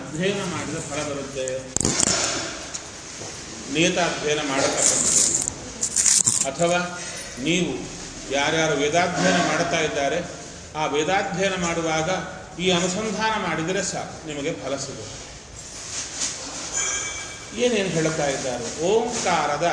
ಅಧ್ಯಯನ ಮಾಡಿದ ಫಲ ಬರುತ್ತೆ ನಿಯತ ಅಧ್ಯಯನ ಮಾಡತಕ್ಕಂಥದ್ದು ಅಥವಾ ನೀವು ಯಾರ್ಯಾರು ವೇದಾಧ್ಯಯನ ಮಾಡ್ತಾ ಇದ್ದಾರೆ ಆ ವೇದಾಧ್ಯಯನ ಮಾಡುವಾಗ ಈ ಅನುಸಂಧಾನ ಮಾಡಿದರೆ ಸಾಕು ನಿಮಗೆ ಫಲ ಸಿಗುತ್ತೆ ಏನೇನು ಹೇಳ್ತಾ ಇದ್ದಾರೆ ಓಂಕಾರದ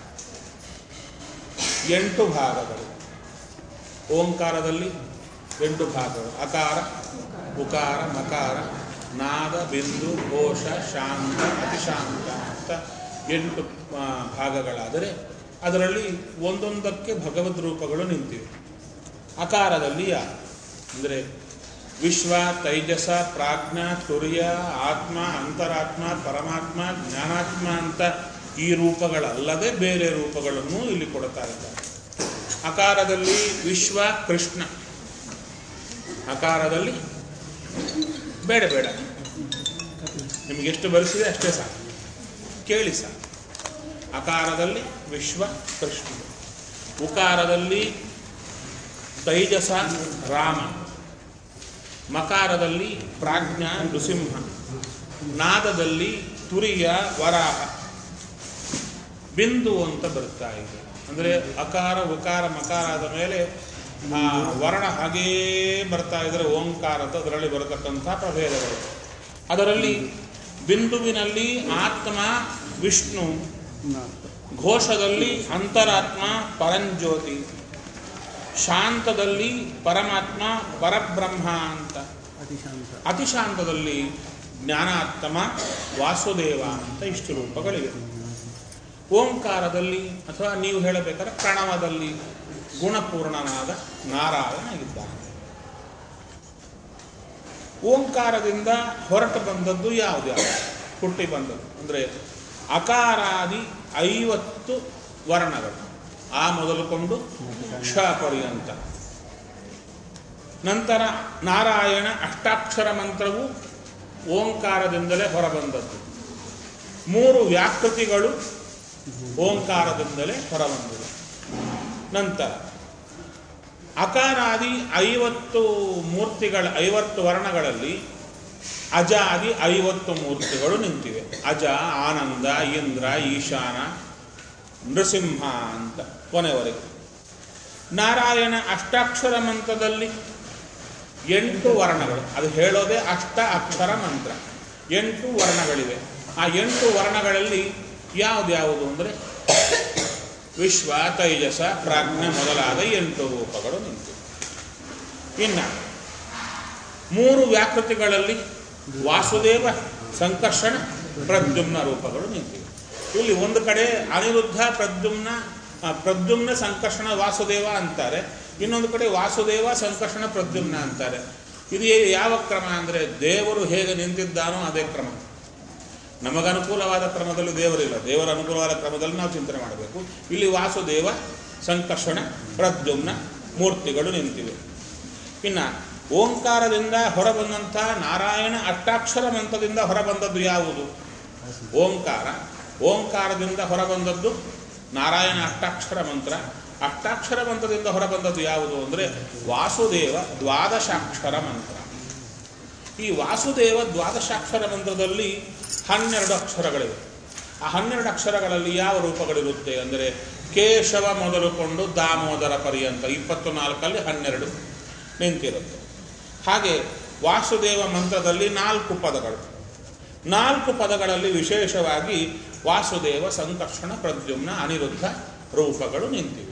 ಎಂಟು ಭಾಗಗಳು ಓಂಕಾರದಲ್ಲಿ ಎಂಟು ಭಾಗಗಳು ಅಕಾರ ಉಕಾರ ಮಕಾರ ನಾದ ಬಿಂದು ಘೋಷ ಶಾಂತ ಅತಿಶಾಂತ ಅಂತ ಎಂಟು ಆ, ಭಾಗಗಳಾದರೆ ಅದರಲ್ಲಿ ಒಂದೊಂದಕ್ಕೆ ಭಗವದ್ ರೂಪಗಳು ನಿಂತಿವೆ ಅಕಾರದಲ್ಲಿ ಯಾರು ಅಂದರೆ ವಿಶ್ವ ತೈಜಸ ಪ್ರಾಜ್ಞ ತುರ್ಯ ಆತ್ಮ ಅಂತರಾತ್ಮ ಪರಮಾತ್ಮ ಜ್ಞಾನಾತ್ಮ ಅಂತ ಈ ರೂಪಗಳಲ್ಲದೆ ಬೇರೆ ರೂಪಗಳನ್ನು ಇಲ್ಲಿ ಕೊಡ್ತಾ ಇದ್ದಾರೆ ಅಕಾರದಲ್ಲಿ ವಿಶ್ವ ಕೃಷ್ಣ ಅಕಾರದಲ್ಲಿ ಬೇಡ ಬೇಡ ನಿಮಗೆ ಎಷ್ಟು ಬರೆಸಿದೆ ಅಷ್ಟೇ ಸಾಕು ಕೇಳಿ ಸಾಕು ಅಕಾರದಲ್ಲಿ ವಿಶ್ವ ಕೃಷ್ಣ ಉಕಾರದಲ್ಲಿ ತೈಜಸ ರಾಮ ಮಕಾರದಲ್ಲಿ ಪ್ರಾಜ್ಞ ನೃಸಿಂಹ ನಾದದಲ್ಲಿ ತುರಿಯ ವರಾಹ ಬಿಂದು ಅಂತ ಬರ್ತಾ ಇದೆ ಅಂದರೆ ಅಕಾರ ಉಕಾರ ಮಕಾರ ಆದ ಮೇಲೆ ಆ ವರ್ಣ ಹಾಗೇ ಬರ್ತಾ ಇದ್ರೆ ಓಂಕಾರ ಅಂತ ಅದರಲ್ಲಿ ಬರತಕ್ಕಂಥ ಪ್ರಭೇದಗಳು ಅದರಲ್ಲಿ ಬಿಂದುವಿನಲ್ಲಿ ಆತ್ಮ ವಿಷ್ಣು ಘೋಷದಲ್ಲಿ ಅಂತರಾತ್ಮ ಪರಂಜ್ಯೋತಿ ಶಾಂತದಲ್ಲಿ ಪರಮಾತ್ಮ ಪರಬ್ರಹ್ಮ ಅಂತ ಅತಿಶಾಂತ ಅತಿಶಾಂತದಲ್ಲಿ ಜ್ಞಾನಾತ್ಮ ವಾಸುದೇವ ಅಂತ ಇಷ್ಟು ರೂಪಗಳಿವೆ ಓಂಕಾರದಲ್ಲಿ ಅಥವಾ ನೀವು ಹೇಳಬೇಕಾದ್ರೆ ಪ್ರಣವದಲ್ಲಿ ಗುಣಪೂರ್ಣನಾದ ನಾರಾಯಣ ಇದ್ದಾನೆ ಓಂಕಾರದಿಂದ ಹೊರಟು ಬಂದದ್ದು ಯಾವ್ದ್ಯಾವುದು ಹುಟ್ಟಿ ಬಂದದ್ದು ಅಂದರೆ ಅಕಾರಾದಿ ಐವತ್ತು ವರ್ಣಗಳು ಆ ಮೊದಲುಕೊಂಡು ಕ್ಷ ಪರ್ಯಂತ ನಂತರ ನಾರಾಯಣ ಅಷ್ಟಾಕ್ಷರ ಮಂತ್ರವು ಓಂಕಾರದಿಂದಲೇ ಹೊರಬಂದದ್ದು ಮೂರು ವ್ಯಾಕೃತಿಗಳು ಓಂಕಾರದಿಂದಲೇ ಹೊರಬಂದಿದೆ ನಂತರ ಅಕಾರಾದಿ ಐವತ್ತು ಮೂರ್ತಿಗಳ ಐವತ್ತು ವರ್ಣಗಳಲ್ಲಿ ಅಜಾದಿ ಐವತ್ತು ಮೂರ್ತಿಗಳು ನಿಂತಿವೆ ಅಜ ಆನಂದ ಇಂದ್ರ ಈಶಾನ ನೃಸಿಂಹ ಅಂತ ಕೊನೆವರೆಗೆ ನಾರಾಯಣ ಅಷ್ಟಾಕ್ಷರ ಮಂತ್ರದಲ್ಲಿ ಎಂಟು ವರ್ಣಗಳು ಅದು ಹೇಳೋದೇ ಅಷ್ಟ ಅಕ್ಷರ ಮಂತ್ರ ಎಂಟು ವರ್ಣಗಳಿವೆ ಆ ಎಂಟು ವರ್ಣಗಳಲ್ಲಿ ಯಾವ್ದ್ಯಾವುದು ಅಂದರೆ ವಿಶ್ವ ತೈಜಸ ಪ್ರಾಜ್ಞೆ ಮೊದಲಾದ ಎಂಟು ರೂಪಗಳು ನಿಂತಿವೆ ಇನ್ನು ಮೂರು ವ್ಯಾಕೃತಿಗಳಲ್ಲಿ ವಾಸುದೇವ ಸಂಕರ್ಷಣ ಪ್ರದ್ಯುಮ್ನ ರೂಪಗಳು ನಿಂತಿವೆ ಇಲ್ಲಿ ಒಂದು ಕಡೆ ಅನಿರುದ್ಧ ಪ್ರದ್ಯುಮ್ನ ಆ, ಪ್ರದ್ಯುಮ್ನ ಸಂಕರ್ಷಣ ವಾಸುದೇವ ಅಂತಾರೆ ಇನ್ನೊಂದು ಕಡೆ ವಾಸುದೇವ ಸಂಕರ್ಷಣ ಪ್ರದ್ಯುಮ್ನ ಅಂತಾರೆ ಇದು ಯಾವ ಕ್ರಮ ಅಂದರೆ ದೇವರು ಹೇಗೆ ನಿಂತಿದ್ದಾನೋ ಅದೇ ಕ್ರಮ ನಮಗನುಕೂಲವಾದ ಕ್ರಮದಲ್ಲಿ ದೇವರಿಲ್ಲ ದೇವರ ಅನುಕೂಲವಾದ ಕ್ರಮದಲ್ಲಿ ನಾವು ಚಿಂತನೆ ಮಾಡಬೇಕು ಇಲ್ಲಿ ವಾಸುದೇವ ಸಂಕರ್ಷಣ ಪ್ರದ್ಯುಮ್ನ ಮೂರ್ತಿಗಳು ನಿಂತಿವೆ ಇನ್ನು ಓಂಕಾರದಿಂದ ಹೊರಬಂದಂಥ ನಾರಾಯಣ ಅಷ್ಟಾಕ್ಷರ ಮಂತ್ರದಿಂದ ಹೊರಬಂದದ್ದು ಯಾವುದು ಓಂಕಾರ ಓಂಕಾರದಿಂದ ಹೊರಬಂದದ್ದು ನಾರಾಯಣ ಅಷ್ಟಾಕ್ಷರ ಮಂತ್ರ ಅಷ್ಟಾಕ್ಷರ ಮಂತ್ರದಿಂದ ಹೊರಬಂದದ್ದು ಯಾವುದು ಅಂದರೆ ವಾಸುದೇವ ದ್ವಾದಶಾಕ್ಷರ ಮಂತ್ರ ಈ ವಾಸುದೇವ ದ್ವಾದಶಾಕ್ಷರ ಮಂತ್ರದಲ್ಲಿ ಹನ್ನೆರಡು ಅಕ್ಷರಗಳಿವೆ ಆ ಹನ್ನೆರಡು ಅಕ್ಷರಗಳಲ್ಲಿ ಯಾವ ರೂಪಗಳಿರುತ್ತೆ ಅಂದರೆ ಕೇಶವ ಮೊದಲುಕೊಂಡು ದಾಮೋದರ ಪರ್ಯಂತ ಇಪ್ಪತ್ತು ನಾಲ್ಕಲ್ಲಿ ಹನ್ನೆರಡು ನಿಂತಿರುತ್ತೆ ಹಾಗೆ ವಾಸುದೇವ ಮಂತ್ರದಲ್ಲಿ ನಾಲ್ಕು ಪದಗಳು ನಾಲ್ಕು ಪದಗಳಲ್ಲಿ ವಿಶೇಷವಾಗಿ ವಾಸುದೇವ ಸಂಕರ್ಷಣ ಪ್ರದ್ಯುಮ್ನ ಅನಿರುದ್ಧ ರೂಪಗಳು ನಿಂತಿವೆ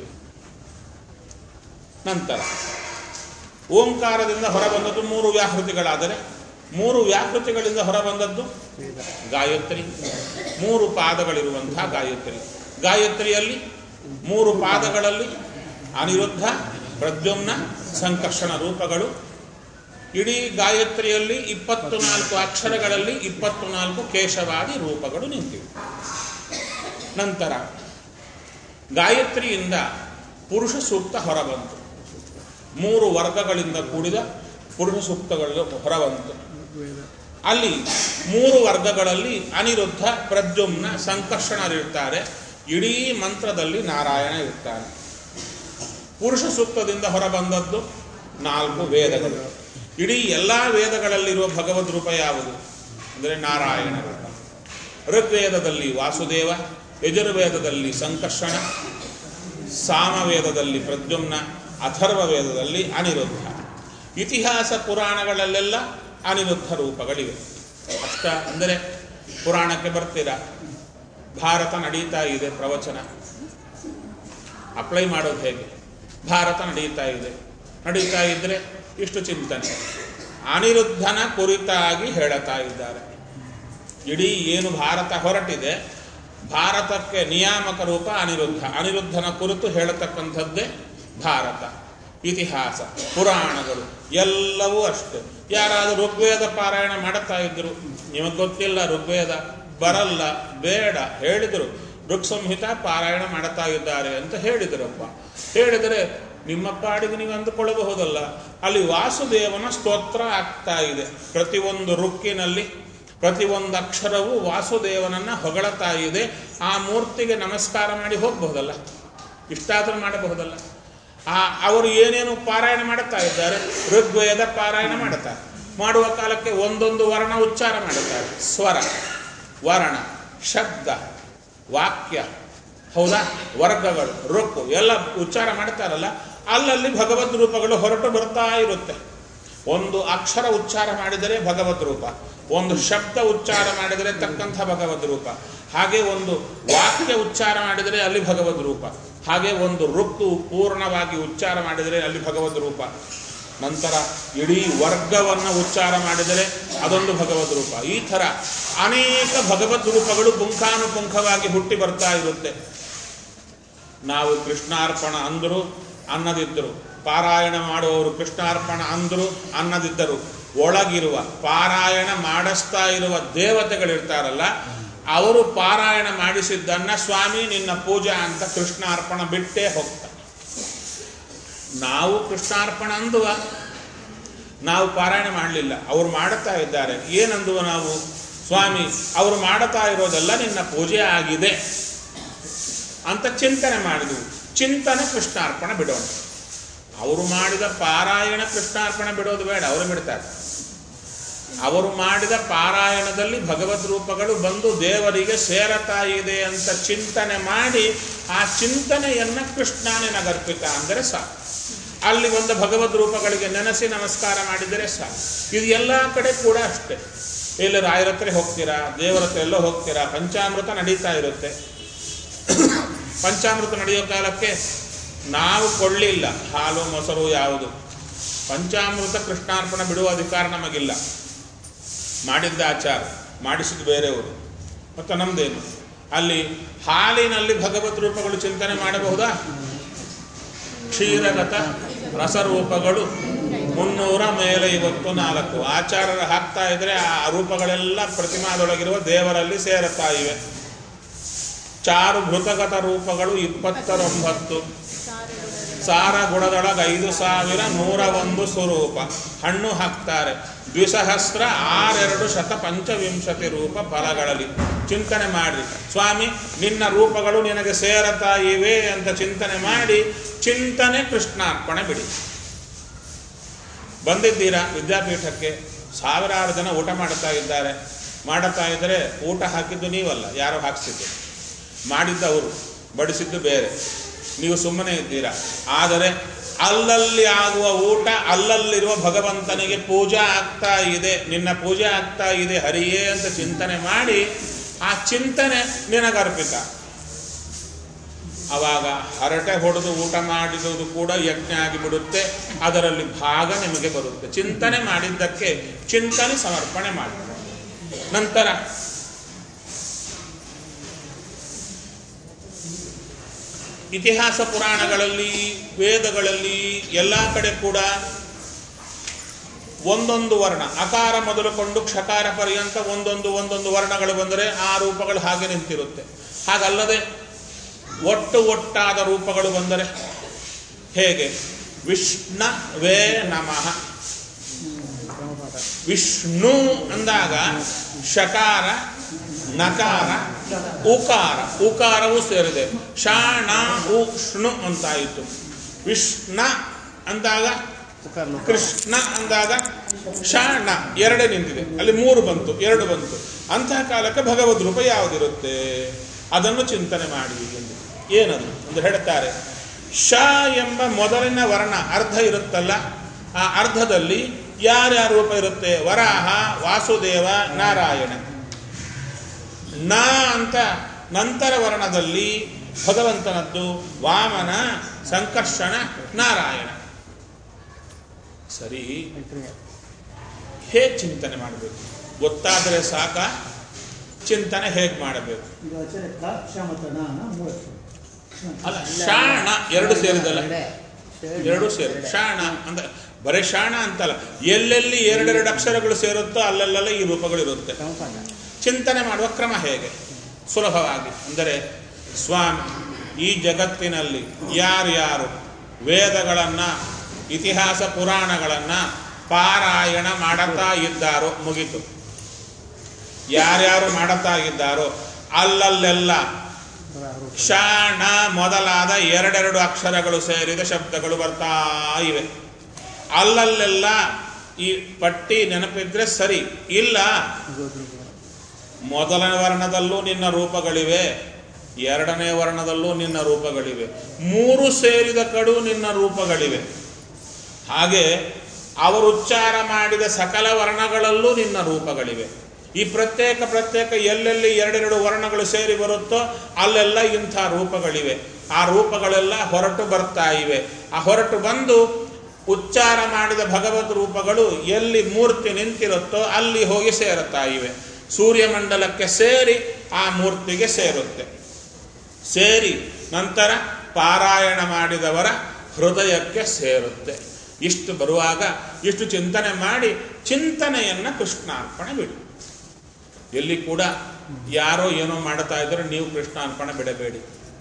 ನಂತರ ಓಂಕಾರದಿಂದ ಹೊರಬಂದದ್ದು ಮೂರು ವ್ಯಾಹೃತಿಗಳಾದರೆ ಮೂರು ವ್ಯಾಹೃತಿಗಳಿಂದ ಹೊರಬಂದದ್ದು ಗಾಯತ್ರಿ ಮೂರು ಪಾದಗಳಿರುವಂತಹ ಗಾಯತ್ರಿ ಗಾಯತ್ರಿಯಲ್ಲಿ ಮೂರು ಪಾದಗಳಲ್ಲಿ ಅನಿರುದ್ಧ ಪ್ರದ್ಯುಮ್ನ ಸಂಕರ್ಷಣ ರೂಪಗಳು ಇಡೀ ಗಾಯತ್ರಿಯಲ್ಲಿ ಇಪ್ಪತ್ತು ನಾಲ್ಕು ಅಕ್ಷರಗಳಲ್ಲಿ ಇಪ್ಪತ್ತು ನಾಲ್ಕು ಕೇಶವಾದಿ ರೂಪಗಳು ನಿಂತಿವೆ ನಂತರ ಗಾಯತ್ರಿಯಿಂದ ಪುರುಷ ಸೂಕ್ತ ಹೊರಬಂತು ಮೂರು ವರ್ಗಗಳಿಂದ ಕೂಡಿದ ಪುರುಷ ಸೂಕ್ತಗಳು ಹೊರಬಂತು ವೇದ ಅಲ್ಲಿ ಮೂರು ವರ್ಗಗಳಲ್ಲಿ ಅನಿರುದ್ಧ ಪ್ರದ್ಯುಮ್ನ ಸಂಕರ್ಷಣರಿರ್ತಾರೆ ಇಡೀ ಮಂತ್ರದಲ್ಲಿ ನಾರಾಯಣ ಇರ್ತಾನೆ ಪುರುಷ ಸೂಕ್ತದಿಂದ ಹೊರಬಂದದ್ದು ನಾಲ್ಕು ವೇದಗಳು ಇಡೀ ಎಲ್ಲ ವೇದಗಳಲ್ಲಿರುವ ಭಗವದ್ ರೂಪ ಯಾವುದು ಅಂದರೆ ನಾರಾಯಣ ರೂಪ ಋಗ್ವೇದದಲ್ಲಿ ವಾಸುದೇವ ಯಜುರ್ವೇದದಲ್ಲಿ ಸಂಕರ್ಷಣ ಸಾಮವೇದದಲ್ಲಿ ಪ್ರದ್ಯುಮ್ನ ಅಥರ್ವ ವೇದದಲ್ಲಿ ಅನಿರುದ್ಧ ಇತಿಹಾಸ ಪುರಾಣಗಳಲ್ಲೆಲ್ಲ ಅನಿರುದ್ಧ ರೂಪಗಳಿವೆ ಅಷ್ಟ ಅಂದರೆ ಪುರಾಣಕ್ಕೆ ಬರ್ತೀರಾ ಭಾರತ ನಡೀತಾ ಇದೆ ಪ್ರವಚನ ಅಪ್ಲೈ ಮಾಡೋದು ಹೇಗೆ ಭಾರತ ನಡೀತಾ ಇದೆ ನಡೀತಾ ಇದ್ರೆ ಇಷ್ಟು ಚಿಂತನೆ ಅನಿರುದ್ಧನ ಕುರಿತಾಗಿ ಹೇಳುತ್ತಾ ಇದ್ದಾರೆ ಇಡೀ ಏನು ಭಾರತ ಹೊರಟಿದೆ ಭಾರತಕ್ಕೆ ನಿಯಾಮಕ ರೂಪ ಅನಿರುದ್ಧ ಅನಿರುದ್ಧನ ಕುರಿತು ಹೇಳತಕ್ಕಂಥದ್ದೇ ಭಾರತ ಇತಿಹಾಸ ಪುರಾಣಗಳು ಎಲ್ಲವೂ ಅಷ್ಟೇ ಯಾರಾದರೂ ಋಗ್ವೇದ ಪಾರಾಯಣ ಮಾಡುತ್ತಾ ಇದ್ರು ನಿಮಗೆ ಗೊತ್ತಿಲ್ಲ ಋಗ್ವೇದ ಬರಲ್ಲ ಬೇಡ ಹೇಳಿದರು ಋಗ್ ಸಂಹಿತ ಪಾರಾಯಣ ಮಾಡುತ್ತಾ ಇದ್ದಾರೆ ಅಂತ ಹೇಳಿದರಪ್ಪ ಹೇಳಿದರೆ ನಿಮ್ಮ ಪಾಡಿಗೆ ನೀವು ಅಂದುಕೊಳ್ಳಬಹುದಲ್ಲ ಅಲ್ಲಿ ವಾಸುದೇವನ ಸ್ತೋತ್ರ ಆಗ್ತಾ ಇದೆ ಪ್ರತಿಯೊಂದು ರುಕ್ಕಿನಲ್ಲಿ ಪ್ರತಿಯೊಂದು ಅಕ್ಷರವೂ ವಾಸುದೇವನನ್ನ ಹೊಗಳುತ್ತಾ ಇದೆ ಆ ಮೂರ್ತಿಗೆ ನಮಸ್ಕಾರ ಮಾಡಿ ಹೋಗಬಹುದಲ್ಲ ಇಷ್ಟಾದರೂ ಮಾಡಬಹುದಲ್ಲ ಆ ಅವರು ಏನೇನು ಪಾರಾಯಣ ಮಾಡುತ್ತಾ ಇದ್ದಾರೆ ಋಗ್ವೇದ ಪಾರಾಯಣ ಮಾಡುತ್ತಾರೆ ಮಾಡುವ ಕಾಲಕ್ಕೆ ಒಂದೊಂದು ವರ್ಣ ಉಚ್ಚಾರ ಮಾಡುತ್ತಾರೆ ಸ್ವರ ವರ್ಣ ಶಬ್ದ ವಾಕ್ಯ ಹೌದಾ ವರ್ಗಗಳು ರುಕ್ಕು ಎಲ್ಲ ಉಚ್ಚಾರ ಮಾಡ್ತಾರಲ್ಲ ಅಲ್ಲಲ್ಲಿ ಭಗವದ್ ರೂಪಗಳು ಹೊರಟು ಬರ್ತಾ ಇರುತ್ತೆ ಒಂದು ಅಕ್ಷರ ಉಚ್ಚಾರ ಮಾಡಿದರೆ ಭಗವದ್ ರೂಪ ಒಂದು ಶಬ್ದ ಉಚ್ಚಾರ ಮಾಡಿದರೆ ತಕ್ಕಂಥ ಭಗವದ್ ರೂಪ ಹಾಗೆ ಒಂದು ವಾಕ್ಯ ಉಚ್ಚಾರ ಮಾಡಿದರೆ ಅಲ್ಲಿ ಭಗವದ್ ರೂಪ ಹಾಗೆ ಒಂದು ರುಕ್ಕು ಪೂರ್ಣವಾಗಿ ಉಚ್ಚಾರ ಮಾಡಿದರೆ ಅಲ್ಲಿ ಭಗವದ್ ರೂಪ ನಂತರ ಇಡೀ ವರ್ಗವನ್ನು ಉಚ್ಚಾರ ಮಾಡಿದರೆ ಅದೊಂದು ಭಗವದ್ ರೂಪ ಈ ಥರ ಅನೇಕ ಭಗವದ್ ರೂಪಗಳು ಪುಂಖಾನುಪುಂಖವಾಗಿ ಹುಟ್ಟಿ ಬರ್ತಾ ಇರುತ್ತೆ ನಾವು ಕೃಷ್ಣಾರ್ಪಣ ಅಂದರು ಅನ್ನದಿದ್ದರು ಪಾರಾಯಣ ಮಾಡುವವರು ಕೃಷ್ಣಾರ್ಪಣ ಅಂದರು ಅನ್ನದಿದ್ದರು ಒಳಗಿರುವ ಪಾರಾಯಣ ಮಾಡಿಸ್ತಾ ಇರುವ ದೇವತೆಗಳಿರ್ತಾರಲ್ಲ ಅವರು ಪಾರಾಯಣ ಮಾಡಿಸಿದ್ದನ್ನ ಸ್ವಾಮಿ ನಿನ್ನ ಪೂಜಾ ಅಂತ ಕೃಷ್ಣಾರ್ಪಣ ಬಿಟ್ಟೇ ಹೋಗ್ತಾರೆ ನಾವು ಕೃಷ್ಣಾರ್ಪಣ ಅಂದುವ ನಾವು ಪಾರಾಯಣ ಮಾಡಲಿಲ್ಲ ಅವ್ರು ಮಾಡುತ್ತಾ ಇದ್ದಾರೆ ಏನಂದುವ ನಾವು ಸ್ವಾಮಿ ಅವರು ಮಾಡುತ್ತಾ ಇರೋದೆಲ್ಲ ನಿನ್ನ ಪೂಜೆ ಆಗಿದೆ ಅಂತ ಚಿಂತನೆ ಮಾಡಿದವು ಚಿಂತನೆ ಕೃಷ್ಣಾರ್ಪಣ ಬಿಡೋಣ ಅವರು ಮಾಡಿದ ಪಾರಾಯಣ ಕೃಷ್ಣಾರ್ಪಣ ಬಿಡೋದು ಬೇಡ ಅವರು ಬಿಡ್ತಾರೆ ಅವರು ಮಾಡಿದ ಪಾರಾಯಣದಲ್ಲಿ ಭಗವದ್ ರೂಪಗಳು ಬಂದು ದೇವರಿಗೆ ಸೇರತಾ ಇದೆ ಅಂತ ಚಿಂತನೆ ಮಾಡಿ ಆ ಚಿಂತನೆಯನ್ನ ಕೃಷ್ಣ ನಿನಗರ್ಪಿತ ಅಂದರೆ ಸಾಕು ಅಲ್ಲಿ ಒಂದು ಭಗವದ್ ರೂಪಗಳಿಗೆ ನೆನೆಸಿ ನಮಸ್ಕಾರ ಮಾಡಿದರೆ ಸಾಕು ಇದು ಎಲ್ಲ ಕಡೆ ಕೂಡ ಅಷ್ಟೇ ಇಲ್ಲಿ ರಾಯರ ಹತ್ರ ಹೋಗ್ತೀರಾ ದೇವರ ಹತ್ರ ಎಲ್ಲೋ ಹೋಗ್ತೀರಾ ಪಂಚಾಮೃತ ನಡೀತಾ ಇರುತ್ತೆ ಪಂಚಾಮೃತ ನಡೆಯೋ ಕಾಲಕ್ಕೆ ನಾವು ಕೊಳ್ಳಿಲ್ಲ ಹಾಲು ಮೊಸರು ಯಾವುದು ಪಂಚಾಮೃತ ಕೃಷ್ಣಾರ್ಪಣ ಬಿಡುವ ಅಧಿಕಾರ ನಮಗಿಲ್ಲ ಮಾಡಿದ್ದ ಆಚಾರ ಮಾಡಿಸಿದ ಬೇರೆಯವರು ಮತ್ತು ನಮ್ದೇನು ಅಲ್ಲಿ ಹಾಲಿನಲ್ಲಿ ಭಗವತ್ ರೂಪಗಳು ಚಿಂತನೆ ಮಾಡಬಹುದಾ ಕ್ಷೀರಗತ ರಸರೂಪಗಳು ಮುನ್ನೂರ ಮೇಲೆ ಇವತ್ತು ನಾಲ್ಕು ಆಚಾರ್ಯರು ಹಾಕ್ತಾ ಇದ್ರೆ ಆ ರೂಪಗಳೆಲ್ಲ ಪ್ರತಿಮಾದೊಳಗಿರುವ ದೇವರಲ್ಲಿ ಸೇರುತ್ತಾ ಇವೆ ಚಾರು ಭೃತಗತ ರೂಪಗಳು ಇಪ್ಪತ್ತರೊಂಬತ್ತು ಸಾರ ಗುಣದೊಳಗ ಐದು ಸಾವಿರ ನೂರ ಒಂದು ಸ್ವರೂಪ ಹಣ್ಣು ಹಾಕ್ತಾರೆ ದ್ವಿಸಹಸ್ರ ಆರೆರಡು ಶತ ಪಂಚವಿಂಶತಿ ರೂಪ ಫಲಗಳಲ್ಲಿ ಚಿಂತನೆ ಮಾಡ್ರಿ ಸ್ವಾಮಿ ನಿನ್ನ ರೂಪಗಳು ನಿನಗೆ ಸೇರತಾ ಇವೆ ಅಂತ ಚಿಂತನೆ ಮಾಡಿ ಚಿಂತನೆ ಕೃಷ್ಣಾರ್ಪಣೆ ಬಿಡಿ ಬಂದಿದ್ದೀರಾ ವಿದ್ಯಾಪೀಠಕ್ಕೆ ಸಾವಿರಾರು ಜನ ಊಟ ಮಾಡುತ್ತಾ ಇದ್ದಾರೆ ಮಾಡುತ್ತಾ ಇದ್ದರೆ ಊಟ ಹಾಕಿದ್ದು ನೀವಲ್ಲ ಯಾರೋ ಹಾಕ್ಸಿದ್ದು ಮಾಡಿದ್ದವರು ಬಡಿಸಿದ್ದು ಬೇರೆ ನೀವು ಸುಮ್ಮನೆ ಇದ್ದೀರಾ ಆದರೆ ಅಲ್ಲಲ್ಲಿ ಆಗುವ ಊಟ ಅಲ್ಲಲ್ಲಿರುವ ಭಗವಂತನಿಗೆ ಪೂಜಾ ಆಗ್ತಾ ಇದೆ ನಿನ್ನ ಪೂಜೆ ಆಗ್ತಾ ಇದೆ ಹರಿಯೇ ಅಂತ ಚಿಂತನೆ ಮಾಡಿ ಆ ಚಿಂತನೆ ನಿನಗರ್ಪಿತ ಅವಾಗ ಹರಟೆ ಹೊಡೆದು ಊಟ ಮಾಡಿದುದು ಕೂಡ ಯಜ್ಞ ಆಗಿಬಿಡುತ್ತೆ ಅದರಲ್ಲಿ ಭಾಗ ನಿಮಗೆ ಬರುತ್ತೆ ಚಿಂತನೆ ಮಾಡಿದ್ದಕ್ಕೆ ಚಿಂತನೆ ಸಮರ್ಪಣೆ ಮಾಡಿ ನಂತರ ಇತಿಹಾಸ ಪುರಾಣಗಳಲ್ಲಿ ವೇದಗಳಲ್ಲಿ ಎಲ್ಲ ಕಡೆ ಕೂಡ ಒಂದೊಂದು ವರ್ಣ ಅಕಾರ ಮೊದಲುಕೊಂಡು ಕ್ಷಕಾರ ಪರ್ಯಂತ ಒಂದೊಂದು ಒಂದೊಂದು ವರ್ಣಗಳು ಬಂದರೆ ಆ ರೂಪಗಳು ಹಾಗೆ ನಿಂತಿರುತ್ತೆ ಹಾಗಲ್ಲದೆ ಒಟ್ಟು ಒಟ್ಟಾದ ರೂಪಗಳು ಬಂದರೆ ಹೇಗೆ ವಿಷ್ಣವೇ ನಮಃ ವಿಷ್ಣು ಅಂದಾಗ ಶಕಾರ ನಕಾರ ಉಕಾರ ಉಕಾರವು ಸೇರಿದೆ ಶ ಣ ಉ ಷ್ಣು ಅಂತಾಯಿತು ವಿಷ್ಣ ಅಂದಾಗ ಉಕಾರ ಲೋಕ ಕೃಷ್ಣ ಅಂದಾಗ ಶಾಣ ಎರಡೇ ನಿಂತಿದೆ ಅಲ್ಲಿ ಮೂರು ಬಂತು ಎರಡು ಬಂತು ಅಂತಹ ಕಾಲಕ್ಕೆ ಭಗವದ್ ರೂಪ ಯಾವುದಿರುತ್ತೆ ಅದನ್ನು ಚಿಂತನೆ ಮಾಡಿ ಎಂದು ಏನದು ಎಂದು ಹೇಳ್ತಾರೆ ಶ ಎಂಬ ಮೊದಲಿನ ವರ್ಣ ಅರ್ಧ ಇರುತ್ತಲ್ಲ ಆ ಅರ್ಧದಲ್ಲಿ ಯಾರ್ಯಾರ ರೂಪ ಇರುತ್ತೆ ವರಾಹ ವಾಸುದೇವ ನಾರಾಯಣ ನ ಅಂತ ನಂತರ ವರ್ಣದಲ್ಲಿ ಭಗವಂತನದ್ದು ವಾಮನ ಸಂಕರ್ಷಣ ನಾರಾಯಣ ಸರಿ ಹೇಗೆ ಚಿಂತನೆ ಮಾಡಬೇಕು ಗೊತ್ತಾದರೆ ಸಾಕ ಚಿಂತನೆ ಹೇಗೆ ಮಾಡಬೇಕು ಇದು ಆಚಾರ್ಯ ಕ ಕ್ಷ ಮತ್ತು ನ ನ ಮೂರು ಅಕ್ಷರ. ಅಲ್ಲ ಶಾಣ ಎರಡು ಸೇರಿದಲ್ಲ ಎರಡೇ. ಎರಡು ಸೇರಿ ಶಾಣ ಅಂತ ಬರೀ ಶಾಣ ಅಂತಲ್ಲ ಎಲ್ಲೆಲ್ಲಿ ಎರಡೆರಡು ಅಕ್ಷರಗಳು ಸೇರುತ್ತೋ ಅಲ್ಲೆಲ್ಲ ಈ ರೂಪಗಳಿರುತ್ತೆ ಸಂಪನ್ನ ಚಿಂತನೆ ಮಾಡುವ ಕ್ರಮ ಹೇಗೆ ಸುಲಭವಾಗಿ ಅಂದರೆ ಸ್ವಾಮಿ ಈ ಜಗತ್ತಿನಲ್ಲಿ ಯಾರ್ಯಾರು ವೇದಗಳನ್ನು ಇತಿಹಾಸ ಪುರಾಣಗಳನ್ನು ಪಾರಾಯಣ ಮಾಡುತ್ತಾ ಇದ್ದಾರೋ ಮುಗಿತು ಯಾರ್ಯಾರು ಮಾಡುತ್ತಾ ಇದ್ದಾರೋ ಅಲ್ಲಲ್ಲೆಲ್ಲ ಕ್ಷಾಣ ಮೊದಲಾದ ಎರಡೆರಡು ಅಕ್ಷರಗಳು ಸೇರಿದ ಶಬ್ದಗಳು ಬರ್ತಾ ಇವೆ ಅಲ್ಲಲ್ಲೆಲ್ಲ ಈ ಪಟ್ಟಿ ನೆನಪಿದ್ರೆ ಸರಿ ಇಲ್ಲ ಮೊದಲನೇ ವರ್ಣದಲ್ಲೂ ನಿನ್ನ ರೂಪಗಳಿವೆ ಎರಡನೇ ವರ್ಣದಲ್ಲೂ ನಿನ್ನ ರೂಪಗಳಿವೆ ಮೂರು ಸೇರಿದ ಕಡು ನಿನ್ನ ರೂಪಗಳಿವೆ ಹಾಗೆ ಅವರು ಉಚ್ಚಾರ ಮಾಡಿದ ಸಕಲ ವರ್ಣಗಳಲ್ಲೂ ನಿನ್ನ ರೂಪಗಳಿವೆ ಈ ಪ್ರತ್ಯೇಕ ಪ್ರತ್ಯೇಕ ಎಲ್ಲೆಲ್ಲಿ ಎರಡೆರಡು ವರ್ಣಗಳು ಸೇರಿ ಬರುತ್ತೋ ಅಲ್ಲೆಲ್ಲ ಇಂಥ ರೂಪಗಳಿವೆ ಆ ರೂಪಗಳೆಲ್ಲ ಹೊರಟು ಬರ್ತಾ ಇವೆ ಆ ಹೊರಟು ಬಂದು ಉಚ್ಚಾರ ಮಾಡಿದ ಭಗವತ್ ರೂಪಗಳು ಎಲ್ಲಿ ಮೂರ್ತಿ ನಿಂತಿರುತ್ತೋ ಅಲ್ಲಿ ಹೋಗಿ ಸೇರುತ್ತಾ ಇವೆ ಸೂರ್ಯಮಂಡಲಕ್ಕೆ ಸೇರಿ ಆ ಮೂರ್ತಿಗೆ ಸೇರುತ್ತೆ ಸೇರಿ ನಂತರ ಪಾರಾಯಣ ಮಾಡಿದವರ ಹೃದಯಕ್ಕೆ ಸೇರುತ್ತೆ ಇಷ್ಟು ಬರುವಾಗ ಇಷ್ಟು ಚಿಂತನೆ ಮಾಡಿ ಚಿಂತನೆಯನ್ನ ಕೃಷ್ಣಾರ್ಪಣೆ ಬಿಡಿ ಎಲ್ಲಿ ಕೂಡ ಯಾರೋ ಏನೋ ಮಾಡ್ತಾ ಇದ್ರೆ ನೀವು ಕೃಷ್ಣಾರ್ಪಣೆ ಬಿಡಬೇಡಿ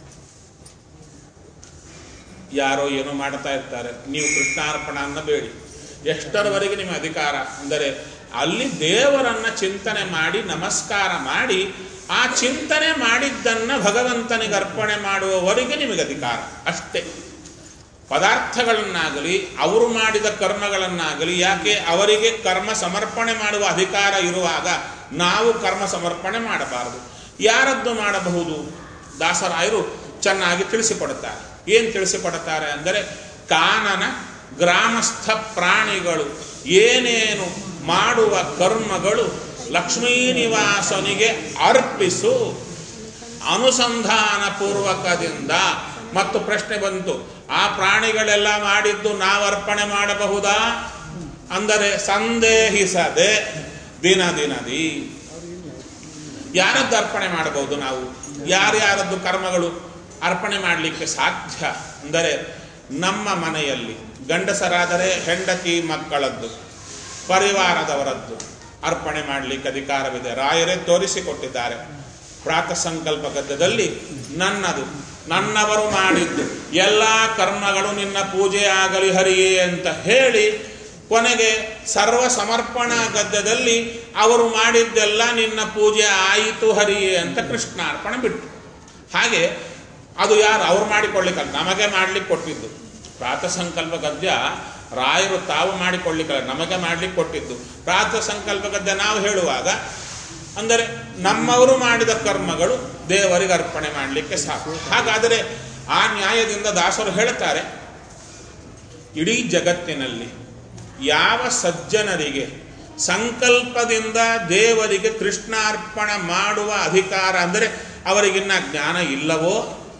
ಯಾರೋ ಏನೋ ಮಾಡ್ತಾ ಇರ್ತಾರೆ ನೀವು ಕೃಷ್ಣಾರ್ಪಣ ಅನ್ನಬೇಡಿ ಎಷ್ಟರವರೆಗೆ ನಿಮ್ಮ ಅಧಿಕಾರ ಅಂದರೆ ಅಲ್ಲಿ ದೇವರನ್ನ ಚಿಂತನೆ ಮಾಡಿ ನಮಸ್ಕಾರ ಮಾಡಿ ಆ ಚಿಂತನೆ ಮಾಡಿದ್ದನ್ನ ಭಗವಂತನಿಗೆ ಅರ್ಪಣೆ ಮಾಡುವವರೆಗೆ ನಿಮಗೆ ಅಧಿಕಾರ ಅಷ್ಟೇ ಪದಾರ್ಥಗಳನ್ನಾಗಲಿ ಅವರು ಮಾಡಿದ ಕರ್ಮಗಳನ್ನಾಗಲಿ ಯಾಕೆ ಅವರಿಗೆ ಕರ್ಮ ಸಮರ್ಪಣೆ ಮಾಡುವ ಅಧಿಕಾರ ಇರುವಾಗ ನಾವು ಕರ್ಮ ಸಮರ್ಪಣೆ ಮಾಡಬಾರದು ಯಾರದ್ದು ಮಾಡಬಹುದು ದಾಸರಾಯರು ಚೆನ್ನಾಗಿ ತಿಳಿಸಿಕೊಡುತ್ತಾರೆ ಏನು ತಿಳಿಸಿಕೊಡುತ್ತಾರೆ ಅಂದರೆ ಕಾನನ ಗ್ರಾಮಸ್ಥ ಪ್ರಾಣಿಗಳು ಏನೇನು ಮಾಡುವ ಕರ್ಮಗಳು ಲಕ್ಷ್ಮೀ ನಿವಾಸನಿಗೆ ಅರ್ಪಿಸು ಅನುಸಂಧಾನ ಪೂರ್ವಕದಿಂದ ಮತ್ತು ಪ್ರಶ್ನೆ ಬಂತು ಆ ಪ್ರಾಣಿಗಳೆಲ್ಲ ಮಾಡಿದ್ದು ನಾವು ಅರ್ಪಣೆ ಮಾಡಬಹುದಾ ಅಂದರೆ ಸಂದೇಹಿಸದೆ ದಿನ ದಿನದಿ ಯಾರದ್ದು ಅರ್ಪಣೆ ಮಾಡಬಹುದು ನಾವು ಯಾರ್ಯಾರದ್ದು ಕರ್ಮಗಳು ಅರ್ಪಣೆ ಮಾಡಲಿಕ್ಕೆ ಸಾಧ್ಯ ಅಂದರೆ ನಮ್ಮ ಮನೆಯಲ್ಲಿ ಗಂಡಸರಾದರೆ ಹೆಂಡತಿ ಮಕ್ಕಳದ್ದು ಪರಿವಾರದವರದ್ದು ಅರ್ಪಣೆ ಮಾಡಲಿಕ್ಕೆ ಅಧಿಕಾರವಿದೆ ರಾಯರೇ ತೋರಿಸಿಕೊಟ್ಟಿದ್ದಾರೆ ಪ್ರಾತಃ ಸಂಕಲ್ಪ ಗದ್ಯದಲ್ಲಿ ನನ್ನದು ನನ್ನವರು ಮಾಡಿದ್ದು ಎಲ್ಲ ಕರ್ಮಗಳು ನಿನ್ನ ಪೂಜೆ ಆಗಲಿ ಹರಿಯೇ ಅಂತ ಹೇಳಿ ಕೊನೆಗೆ ಸರ್ವ ಸಮರ್ಪಣಾ ಗದ್ಯದಲ್ಲಿ ಅವರು ಮಾಡಿದ್ದೆಲ್ಲ ನಿನ್ನ ಪೂಜೆ ಆಯಿತು ಹರಿಯೇ ಅಂತ ಕೃಷ್ಣಾರ್ಪಣೆ ಬಿಟ್ಟು ಹಾಗೆ ಅದು ಯಾರು ಅವ್ರು ಮಾಡಿಕೊಳ್ಳಿಕ್ಕಲ್ಲ ನಮಗೆ ಮಾಡ್ಲಿಕ್ಕೆ ಕೊಟ್ಟಿದ್ದು ಪ್ರಾತಃ ಸಂಕಲ್ಪ ಗದ್ಯ ರಾಯರು ತಾವು ಮಾಡಿಕೊಳ್ಳಿಕ್ಕಲ್ಲ ನಮಗೆ ಮಾಡ್ಲಿಕ್ಕೆ ಕೊಟ್ಟಿದ್ದು ಪ್ರಾತಃ ಸಂಕಲ್ಪ ಗದ್ಯ ನಾವು ಹೇಳುವಾಗ ಅಂದರೆ ನಮ್ಮವರು ಮಾಡಿದ ಕರ್ಮಗಳು ದೇವರಿಗೆ ಅರ್ಪಣೆ ಮಾಡಲಿಕ್ಕೆ ಸಾಕು ಹಾಗಾದರೆ ಆ ನ್ಯಾಯದಿಂದ ದಾಸರು ಹೇಳ್ತಾರೆ ಇಡೀ ಜಗತ್ತಿನಲ್ಲಿ ಯಾವ ಸಜ್ಜನರಿಗೆ ಸಂಕಲ್ಪದಿಂದ ದೇವರಿಗೆ ಕೃಷ್ಣಾರ್ಪಣ ಮಾಡುವ ಅಧಿಕಾರ ಅಂದರೆ ಅವರಿಗಿನ್ನ ಜ್ಞಾನ ಇಲ್ಲವೋ